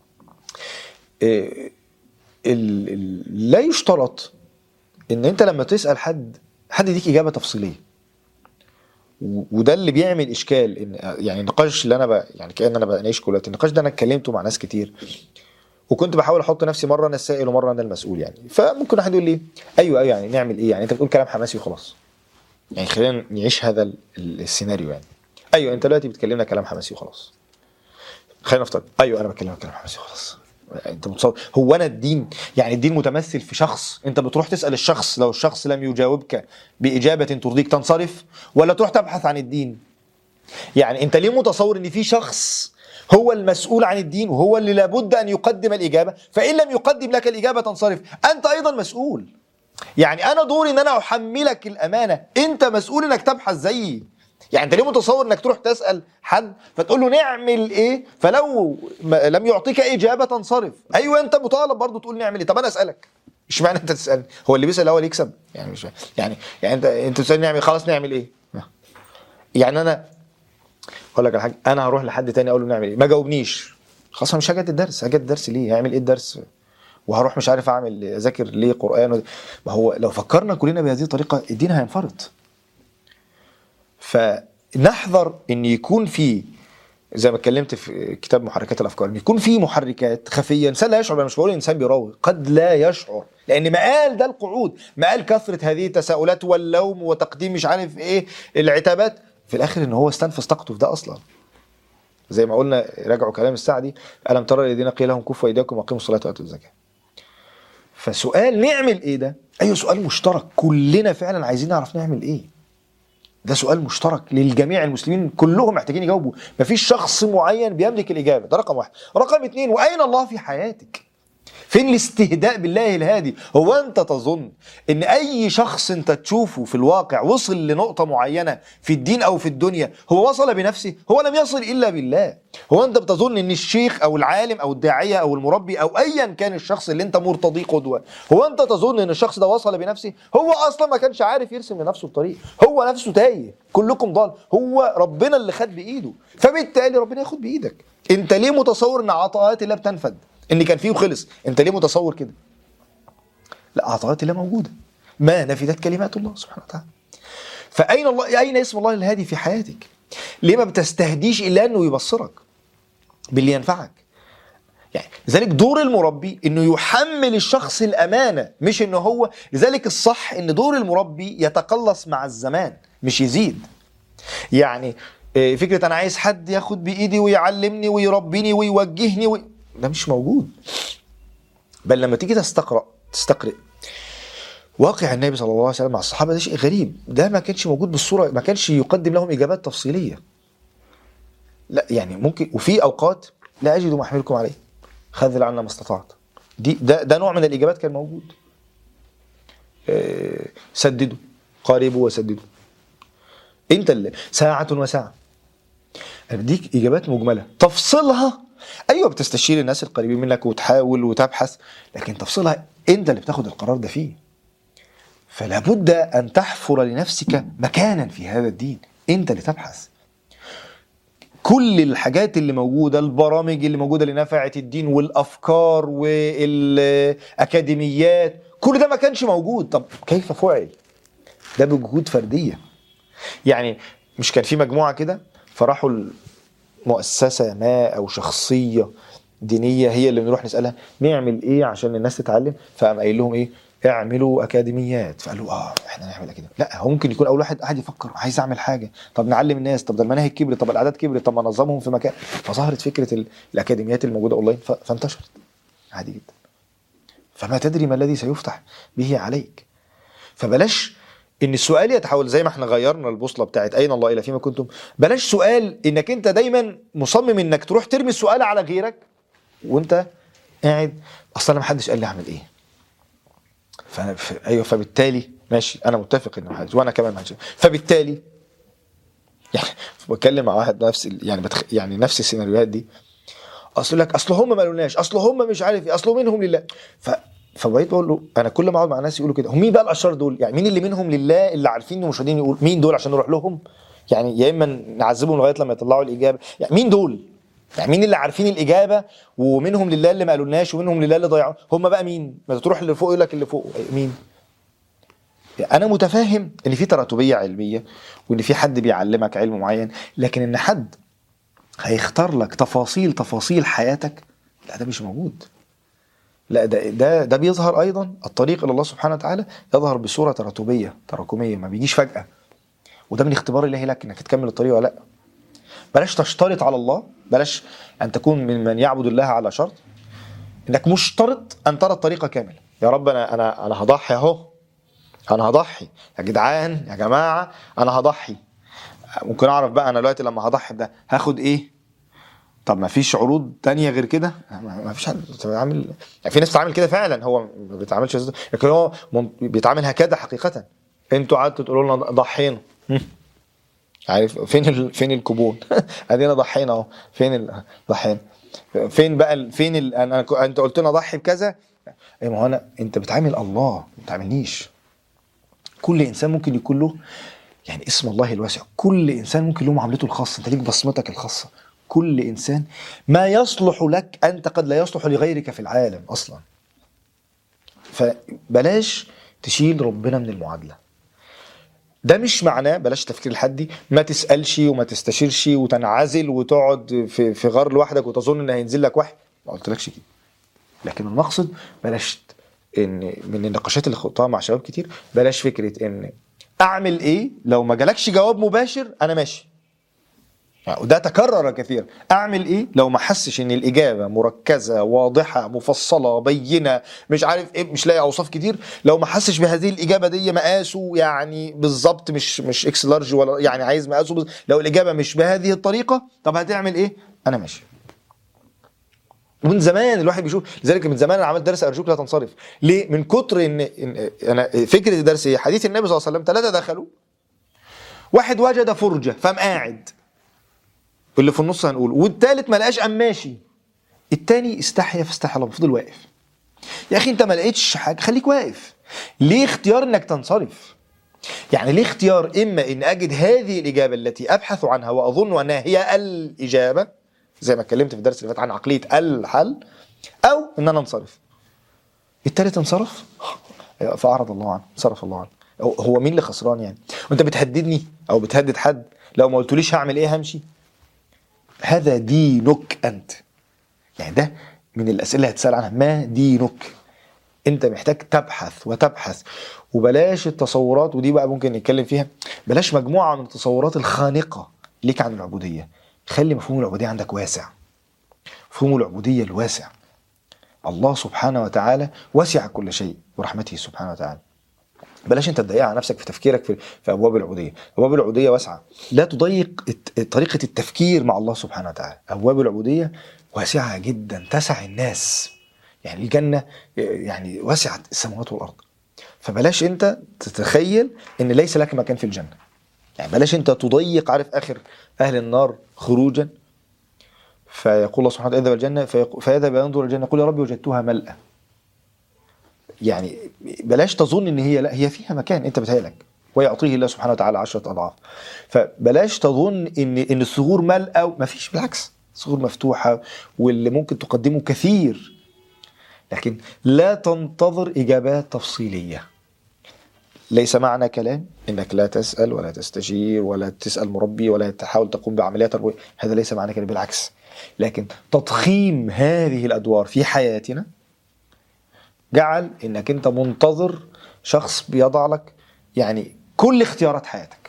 [SPEAKER 2] إيه، ال- ال- لا يشترط ان انت لما تسال حد حد يديك اجابه تفصيليه و- وده اللي بيعمل اشكال ان يعني النقاش اللي انا ب... يعني كان انا بناقشكم دلوقتي النقاش ده انا اتكلمته مع ناس كتير وكنت بحاول احط نفسي مره انا السائل ومره انا المسؤول يعني فممكن واحد يقول لي ايوه ايوه يعني نعمل ايه يعني انت بتقول كلام حماسي وخلاص يعني خلينا نعيش هذا ال- ال- السيناريو يعني ايوه انت دلوقتي بتكلمنا كلام حماسي وخلاص خلينا نفترض ايوه انا بكلمك كلام حماسي وخلاص انت متصور هو انا الدين يعني الدين متمثل في شخص انت بتروح تسال الشخص لو الشخص لم يجاوبك باجابه ترضيك تنصرف ولا تروح تبحث عن الدين يعني انت ليه متصور ان في شخص هو المسؤول عن الدين وهو اللي لابد ان يقدم الاجابه فان لم يقدم لك الاجابه تنصرف انت ايضا مسؤول يعني انا دوري ان انا احملك الامانه انت مسؤول انك تبحث زيي يعني انت ليه متصور انك تروح تسال حد فتقول له نعمل ايه فلو ما- لم يعطيك اجابه تنصرف ايوه انت مطالب برضه تقول نعمل ايه طب انا اسالك اشمعنى انت تسالني هو اللي بيسال الاول يكسب يعني مش فاهم. يعني يعني انت انت تسالني نعمل خلاص نعمل ايه يعني انا اقول لك على حاجه انا هروح لحد تاني اقول له نعمل ايه ما جاوبنيش خلاص انا مش هاجي الدرس هاجي الدرس ليه هعمل ايه الدرس وهروح مش عارف اعمل اذاكر ليه قران و... ما هو لو فكرنا كلنا بهذه الطريقه الدين هينفرط فنحذر ان يكون في زي ما اتكلمت في كتاب محركات الافكار ان يكون في محركات خفيه انسان لا يشعر انا مش بقول الانسان بيراوغ قد لا يشعر لان مقال ده القعود مقال كثره هذه التساؤلات واللوم وتقديم مش عارف ايه العتابات في الاخر ان هو استنفذ طاقته في ده اصلا زي ما قلنا راجعوا كلام السعدي الم ترى الذين قيل لهم كفوا ايديكم واقيموا الصلاه واتوا الزكاه فسؤال نعمل ايه ده ايوه سؤال مشترك كلنا فعلا عايزين نعرف نعمل ايه ده سؤال مشترك للجميع المسلمين كلهم محتاجين يجاوبوا مفيش شخص معين بيملك الإجابة ده رقم واحد رقم اتنين وأين الله في حياتك فين الاستهداء بالله الهادي هو أنت تظن أن أي شخص أنت تشوفه في الواقع وصل لنقطة معينة في الدين أو في الدنيا هو وصل بنفسه هو لم يصل إلا بالله هو أنت بتظن أن الشيخ أو العالم أو الداعية أو المربي أو أيا كان الشخص اللي أنت مرتضيه قدوة هو أنت تظن أن الشخص ده وصل بنفسه هو أصلا ما كانش عارف يرسم لنفسه الطريق هو نفسه تايه كلكم ضال هو ربنا اللي خد بإيده فبالتالي ربنا ياخد بإيدك أنت ليه متصور أن عطاءات الله بتنفد ان كان فيه وخلص انت ليه متصور كده لا عطاءات الله موجوده ما نفدت كلمات الله سبحانه وتعالى فاين الله اين اسم الله الهادي في حياتك ليه ما بتستهديش الا انه يبصرك باللي ينفعك يعني لذلك دور المربي انه يحمل الشخص الامانه مش انه هو لذلك الصح ان دور المربي يتقلص مع الزمان مش يزيد يعني إيه، فكره انا عايز حد ياخد بايدي ويعلمني ويربيني ويوجهني وي... ده مش موجود بل لما تيجي تستقرأ تستقرئ واقع النبي صلى الله عليه وسلم مع الصحابه ده شيء غريب ده ما كانش موجود بالصوره ما كانش يقدم لهم اجابات تفصيليه لا يعني ممكن وفي اوقات لا اجد ما احملكم عليه خذل عنا ما استطعت دي ده ده نوع من الاجابات كان موجود آه، سددوا قاربوا وسددوا انت اللي ساعة وساعة انا بديك اجابات مجملة تفصيلها ايوه بتستشير الناس القريبين منك وتحاول وتبحث لكن تفصيلها انت اللي بتاخد القرار ده فيه فلا بد ان تحفر لنفسك مكانا في هذا الدين انت اللي تبحث كل الحاجات اللي موجوده البرامج اللي موجوده لنفعه الدين والافكار والاكاديميات كل ده ما كانش موجود طب كيف فعل ده بجهود فرديه يعني مش كان في مجموعه كده فراحوا مؤسسه ما او شخصيه دينيه هي اللي بنروح نسالها نعمل ايه عشان الناس تتعلم فقام قايل لهم ايه اعملوا اكاديميات فقالوا اه احنا نعمل اكاديميه لا هو ممكن يكون اول واحد قاعد يفكر عايز اعمل حاجه طب نعلم الناس طب ده المناهج كبرت طب الاعداد كبرت طب ما نظمهم في مكان فظهرت فكره ال- الاكاديميات الموجوده اونلاين ف- فانتشرت عادي جدا فما تدري ما الذي سيفتح به عليك فبلاش ان السؤال يتحول زي ما احنا غيرنا البوصله بتاعت اين الله الى فيما كنتم بلاش سؤال انك انت دايما مصمم انك تروح ترمي السؤال على غيرك وانت قاعد اصلا انا ما حدش قال لي اعمل ايه فانا ف... ايوه فبالتالي ماشي انا متفق ان محدش وانا كمان محدش فبالتالي يعني بتكلم مع واحد نفس ال- يعني بتخ... يعني نفس السيناريوهات دي اصل لك اصل هم ما قالولناش اصل هم مش عارف ايه اصل منهم لله ف فبقيت بقول له انا كل ما اقعد مع ناس يقولوا كده هم مين بقى الاشرار دول يعني مين اللي منهم لله اللي عارفين ومش راضيين يقول مين دول عشان نروح لهم يعني يا اما نعذبهم لغايه لما يطلعوا الاجابه يعني مين دول يعني مين اللي عارفين الاجابه ومنهم لله اللي ما قالولناش ومنهم لله اللي ضيعوا هم بقى مين ما تروح اللي فوق يقول لك اللي فوق مين انا متفاهم ان في تراتبيه علميه وان في حد بيعلمك علم معين لكن ان حد هيختار لك تفاصيل تفاصيل حياتك لا ده مش موجود لا ده ده ده بيظهر ايضا الطريق الى الله سبحانه وتعالى يظهر بصوره تراتبيه تراكميه ما بيجيش فجاه وده من اختبار الله لك انك تكمل الطريق ولا لا بلاش تشترط على الله بلاش ان تكون من من يعبد الله على شرط انك مشترط ان ترى الطريق كامله يا رب انا انا انا هضحي اهو انا هضحي يا جدعان يا جماعه انا هضحي ممكن اعرف بقى انا دلوقتي لما هضحي ده هاخد ايه طب ما فيش عروض تانية غير كده ما ما فيش حد بيتعامل يعني في ناس بتعمل كده فعلا هو ما بيتعاملش زي- لكن هو من- بيتعامل هكذا حقيقة انتوا قعدتوا تقولوا لنا ضحينا هم. عارف فين ال... فين الكوبون ادينا ضحينا اهو فين ال... ضحينا فين بقى ال... فين ال... انا ك- انت قلت لنا ضحي بكذا ايه ما هو انا انت بتعامل الله ما بتعاملنيش كل انسان ممكن يكون له يعني اسم الله الواسع كل انسان ممكن له معاملته الخاصه انت ليك بصمتك الخاصه كل انسان ما يصلح لك انت قد لا يصلح لغيرك في العالم اصلا فبلاش تشيل ربنا من المعادله ده مش معناه بلاش تفكير الحدي ما تسالش وما تستشيرش وتنعزل وتقعد في في غار لوحدك وتظن ان هينزل لك وحي ما قلتلكش كده لكن المقصد بلاش ان من النقاشات اللي خضتها مع شباب كتير بلاش فكره ان اعمل ايه لو ما جالكش جواب مباشر انا ماشي يعني وده تكرر كثيرا اعمل ايه لو ما حسش ان الاجابه مركزه واضحه مفصله بينه مش عارف ايه مش لاقي اوصاف كتير لو ما حسش بهذه الاجابه دي مقاسه يعني بالظبط مش مش اكس لارج ولا يعني عايز مقاسه بز... لو الاجابه مش بهذه الطريقه طب هتعمل ايه انا ماشي ومن زمان الواحد بيشوف لذلك من زمان انا عملت درس ارجوك لا تنصرف ليه من كتر ان, إن انا فكره الدرس هي حديث النبي صلى الله عليه وسلم ثلاثه دخلوا واحد وجد فرجه فقام قاعد واللي في النص هنقول والتالت ما لقاش قام ماشي التاني استحيا فاستحيا الله فضل واقف يا اخي انت ما لقيتش حاجه خليك واقف ليه اختيار انك تنصرف يعني ليه اختيار اما ان اجد هذه الاجابه التي ابحث عنها واظن انها هي الاجابه زي ما اتكلمت في الدرس اللي فات عن عقليه الحل او ان انا انصرف التالت انصرف فاعرض الله عنه انصرف الله عنه هو- هو مين اللي خسران يعني وانت بتهددني او بتهدد حد لو ما قلتوليش هعمل ايه همشي هذا دينك انت يعني ده من الاسئله اللي هتسال عنها ما دينك انت محتاج تبحث وتبحث وبلاش التصورات ودي بقى ممكن نتكلم فيها بلاش مجموعه من التصورات الخانقه ليك عن العبوديه خلي مفهوم العبوديه عندك واسع مفهوم العبوديه الواسع الله سبحانه وتعالى وسع كل شيء برحمته سبحانه وتعالى بلاش انت تضيق على نفسك في تفكيرك في, في ابواب العبوديه ابواب العبوديه واسعه لا تضيق الت- طريقه التفكير مع الله سبحانه وتعالى ابواب العبوديه واسعه جدا تسع الناس يعني الجنه يعني وسعت السماوات والارض فبلاش انت تتخيل ان ليس لك مكان في الجنه يعني بلاش انت تضيق عارف اخر اهل النار خروجا فيقول الله سبحانه وتعالى اذهب الجنه فيق- فيذهب ينظر الجنه يقول يا رب وجدتها ملأى يعني بلاش تظن ان هي لا هي فيها مكان انت بتهيألك ويعطيه الله سبحانه وتعالى عشرة اضعاف فبلاش تظن ان ان الثغور ملأى ما فيش بالعكس ثغور مفتوحه واللي ممكن تقدمه كثير لكن لا تنتظر اجابات تفصيليه ليس معنى كلام انك لا تسال ولا تستشير ولا تسال مربي ولا تحاول تقوم بعمليات تربويه هذا ليس معنى كلام بالعكس لكن تضخيم هذه الادوار في حياتنا جعل انك انت منتظر شخص بيضع لك يعني كل اختيارات حياتك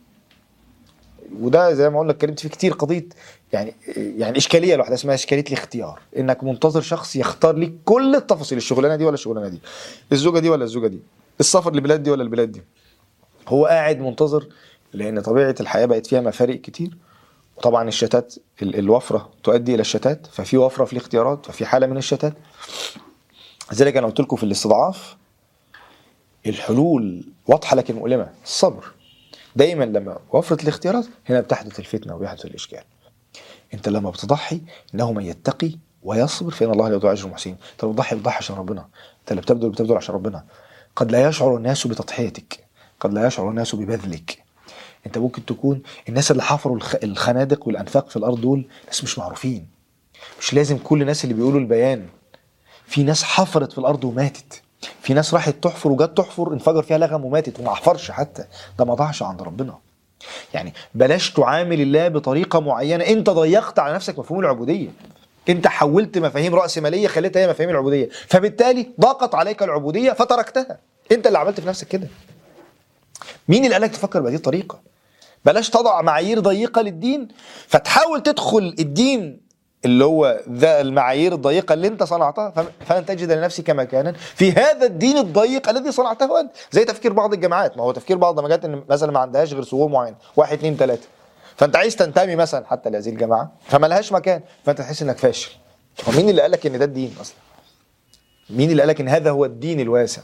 [SPEAKER 2] وده زي ما قلنا اتكلمت فيه كتير قضيه يعني يعني اشكاليه لوحدها اسمها اشكاليه الاختيار انك منتظر شخص يختار لك كل التفاصيل الشغلانه دي ولا الشغلانه دي الزوجه دي ولا الزوجه دي السفر للبلاد دي ولا البلاد دي هو قاعد منتظر لان طبيعه الحياه بقت فيها مفارق كتير وطبعا الشتات ال- الوفره تؤدي الى الشتات ففي وفره في الاختيارات ففي حاله من الشتات لذلك انا قلت لكم في الاستضعاف الحلول واضحه لكن مؤلمه الصبر دايما لما وفرت الاختيارات هنا بتحدث الفتنه وبيحدث الاشكال انت لما بتضحي انه من يتقي ويصبر فان الله لا يضيع اجر المحسنين انت لو بتضحي بتضحي عشان ربنا انت اللي بتبذل بتبذل عشان ربنا قد لا يشعر الناس بتضحيتك قد لا يشعر الناس ببذلك انت ممكن تكون الناس اللي حفروا الخ- الخنادق والانفاق في الارض دول ناس مش معروفين مش لازم كل الناس اللي بيقولوا البيان في ناس حفرت في الارض وماتت في ناس راحت تحفر وجت تحفر انفجر فيها لغم وماتت وما حفرش حتى ده ما ضاعش عند ربنا يعني بلاش تعامل الله بطريقه معينه انت ضيقت على نفسك مفهوم العبوديه انت حولت مفاهيم راسماليه خليتها هي مفاهيم العبوديه فبالتالي ضاقت عليك العبوديه فتركتها انت اللي عملت في نفسك كده مين اللي قالك تفكر بهذه الطريقه بلاش تضع معايير ضيقه للدين فتحاول تدخل الدين اللي هو ذا المعايير الضيقه اللي انت صنعتها فم- فلن تجد لنفسك مكانا في هذا الدين الضيق الذي صنعته انت زي تفكير بعض الجامعات ما هو تفكير بعض الجامعات ان مثلا ما عندهاش غير صور معينه واحد اثنين ثلاثه فانت عايز تنتمي مثلا حتى لهذه الجامعه فما لهاش مكان فانت تحس انك فاشل هو مين اللي قالك ان ده الدين اصلا مين اللي قالك ان هذا هو الدين الواسع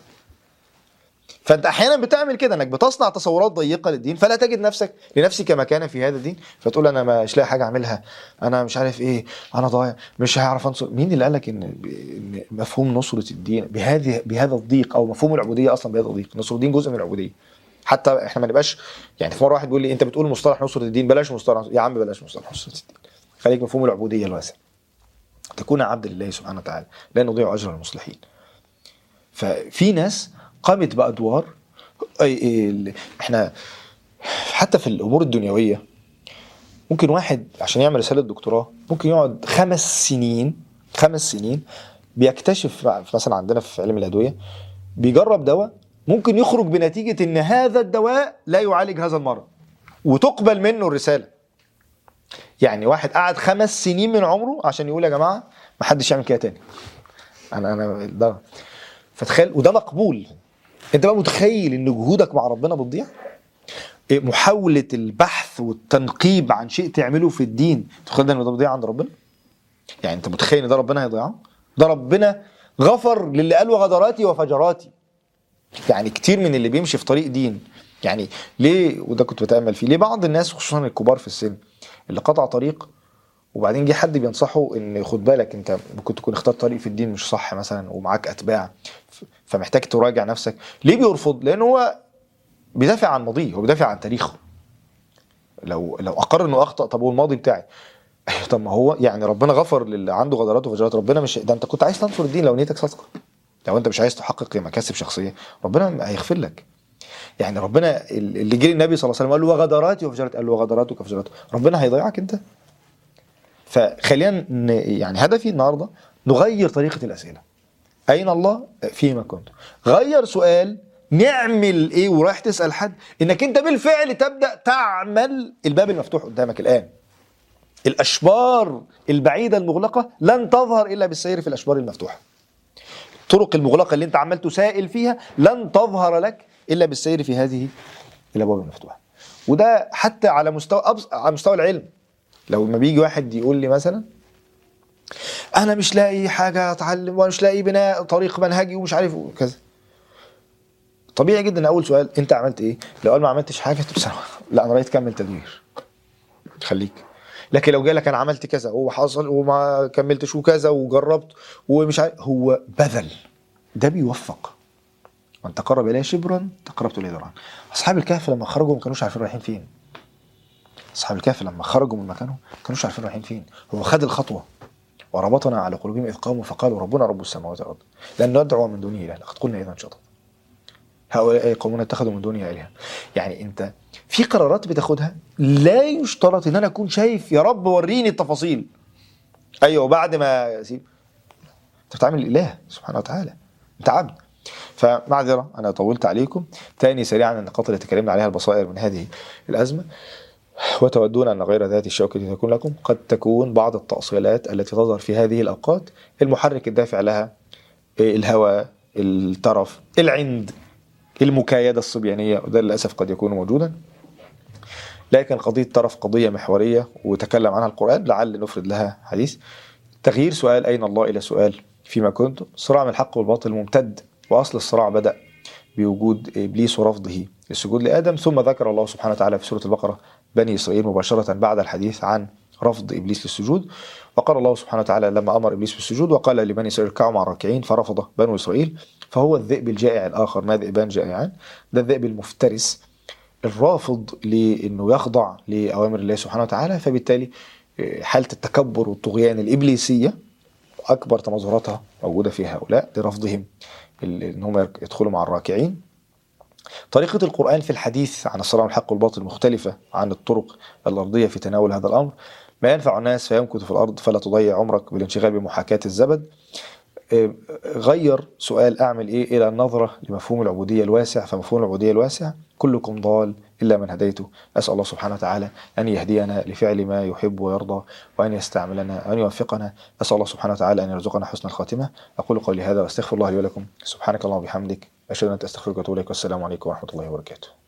[SPEAKER 2] فانت احيانا بتعمل كده انك بتصنع تصورات ضيقه للدين فلا تجد نفسك لنفسك مكانا في هذا الدين فتقول انا مش لاقي حاجه اعملها انا مش عارف ايه انا ضايع مش هعرف انصر مين اللي قالك ان إن مفهوم نصره الدين بهذه بهذا الضيق او مفهوم العبوديه اصلا بهذا الضيق نصر الدين جزء من العبوديه حتى احنا ما نبقاش يعني في مره واحد بيقول لي انت بتقول مصطلح نصره الدين بلاش مصطلح نصرة. يا عم بلاش مصطلح نصره الدين خليك مفهوم العبوديه الواسع تكون عبد لله سبحانه وتعالى لا نضيع اجر المصلحين ففي ناس قامت بادوار أي ال- احنا حتى في الامور الدنيويه ممكن واحد عشان يعمل رساله دكتوراه ممكن يقعد خمس سنين خمس سنين بيكتشف مثلا عندنا في علم الادويه بيجرب دواء ممكن يخرج بنتيجه ان هذا الدواء لا يعالج هذا المرض وتقبل منه الرساله يعني واحد قعد خمس سنين من عمره عشان يقول يا جماعه ما حدش يعمل كده تاني انا انا ده فتخيل وده مقبول انت بقى متخيل ان جهودك مع ربنا بتضيع إيه محاولة البحث والتنقيب عن شيء تعمله في الدين تخيل ان ده بيضيع عند ربنا يعني انت متخيل ان ده ربنا هيضيعه ده ربنا غفر للي قال وغدراتي وفجراتي يعني كتير من اللي بيمشي في طريق دين يعني ليه وده كنت بتامل فيه ليه بعض الناس خصوصا الكبار في السن اللي قطع طريق وبعدين جه حد بينصحه ان خد بالك انت ممكن تكون اخترت طريق في الدين مش صح مثلا ومعاك اتباع ف- فمحتاج تراجع نفسك ليه بيرفض لان هو بيدافع عن ماضيه هو بيدافع عن تاريخه لو لو اقر انه اخطا طب هو الماضي بتاعي أيوة، طب ما هو يعني ربنا غفر للي عنده غدرات وفجرات ربنا مش ده انت كنت عايز تنصر الدين لو نيتك صادقه لو انت مش عايز تحقق مكاسب شخصيه ربنا هيغفر لك يعني ربنا اللي جه النبي صلى الله عليه وسلم قال له وغدراتي وفجرات قال له وغدراتك وفجرات ربنا هيضيعك انت فخلينا ن- يعني هدفي النهارده نغير طريقه الاسئله اين الله فيما كنت غير سؤال نعمل ايه ورايح تسال حد انك انت بالفعل تبدا تعمل الباب المفتوح قدامك الان الاشبار البعيده المغلقه لن تظهر الا بالسير في الاشبار المفتوحه الطرق المغلقه اللي انت عمال تسائل فيها لن تظهر لك الا بالسير في هذه الابواب المفتوحه وده حتى على مستوى أبس... على مستوى العلم لو ما بيجي واحد يقول لي مثلا انا مش لاقي حاجه اتعلم ومش لاقي بناء طريق منهجي ومش عارف وكذا طبيعي جدا اول سؤال انت عملت ايه لو قال ما عملتش حاجه تقول سنة. لا انا رايت كمل تدوير خليك لكن لو جالك انا عملت كذا وحصل وما كملتش وكذا وجربت ومش عارف هو بذل ده بيوفق من تقرب الي شبرا تقربت اليه ذراعا اصحاب الكهف لما خرجوا ما كانوش عارفين رايحين فين اصحاب الكهف لما خرجوا من مكانهم ما كانوش عارفين رايحين فين هو خد الخطوه وربطنا على قلوبهم اذ قاموا فقالوا ربنا رب السماوات والارض لن ندعو من دونه اله لقد قلنا اذا شططا هؤلاء قومون اتخذوا من دونه الهه يعني انت في قرارات بتاخدها لا يشترط ان انا اكون شايف يا رب وريني التفاصيل ايوه بعد ما اسيب انت بتعامل الاله سبحانه وتعالى انت عبد فمعذره انا طولت عليكم تاني سريعا النقاط اللي تكلمنا عليها البصائر من هذه الازمه وتودون أن غير ذات الشوكة تكون لكم قد تكون بعض التأصيلات التي تظهر في هذه الأوقات المحرك الدافع لها الهوى الترف العند المكايدة الصبيانية وده للأسف قد يكون موجودا لكن قضية طرف قضية محورية وتكلم عنها القرآن لعل نفرد لها حديث تغيير سؤال أين الله إلى سؤال فيما كنتم صراع من الحق والباطل ممتد وأصل الصراع بدأ بوجود إبليس ورفضه السجود لآدم ثم ذكر الله سبحانه وتعالى في سورة البقرة بني إسرائيل مباشرة بعد الحديث عن رفض إبليس للسجود وقال الله سبحانه وتعالى لما أمر إبليس بالسجود وقال لبني إسرائيل اركعوا مع الراكعين فرفض بنو إسرائيل فهو الذئب الجائع الآخر ما ذئبان جائعان ده الذئب المفترس الرافض لانه يخضع لاوامر الله سبحانه وتعالى فبالتالي حاله التكبر والطغيان الابليسيه اكبر تمظهراتها موجوده في هؤلاء لرفضهم ال- ان هم يدخلوا مع الراكعين طريقة القرآن في الحديث عن الصراع والحق والباطل مختلفة عن الطرق الأرضية في تناول هذا الأمر ما ينفع الناس فيمكث في الأرض فلا تضيع عمرك بالانشغال بمحاكاة الزبد إيه، غير سؤال أعمل إيه إلى النظرة لمفهوم العبودية الواسع فمفهوم العبودية الواسع كلكم ضال إلا من هديته أسأل الله سبحانه وتعالى أن يهدينا لفعل ما يحب ويرضى وأن يستعملنا وأن يوفقنا أسأل الله سبحانه وتعالى أن يرزقنا حسن الخاتمة أقول قولي هذا وأستغفر الله لي ولكم سبحانك اللهم وبحمدك أشهد أن لا إله إلا أنت أستغفرك وأتوب إليك والسلام عليكم ورحمة الله وبركاته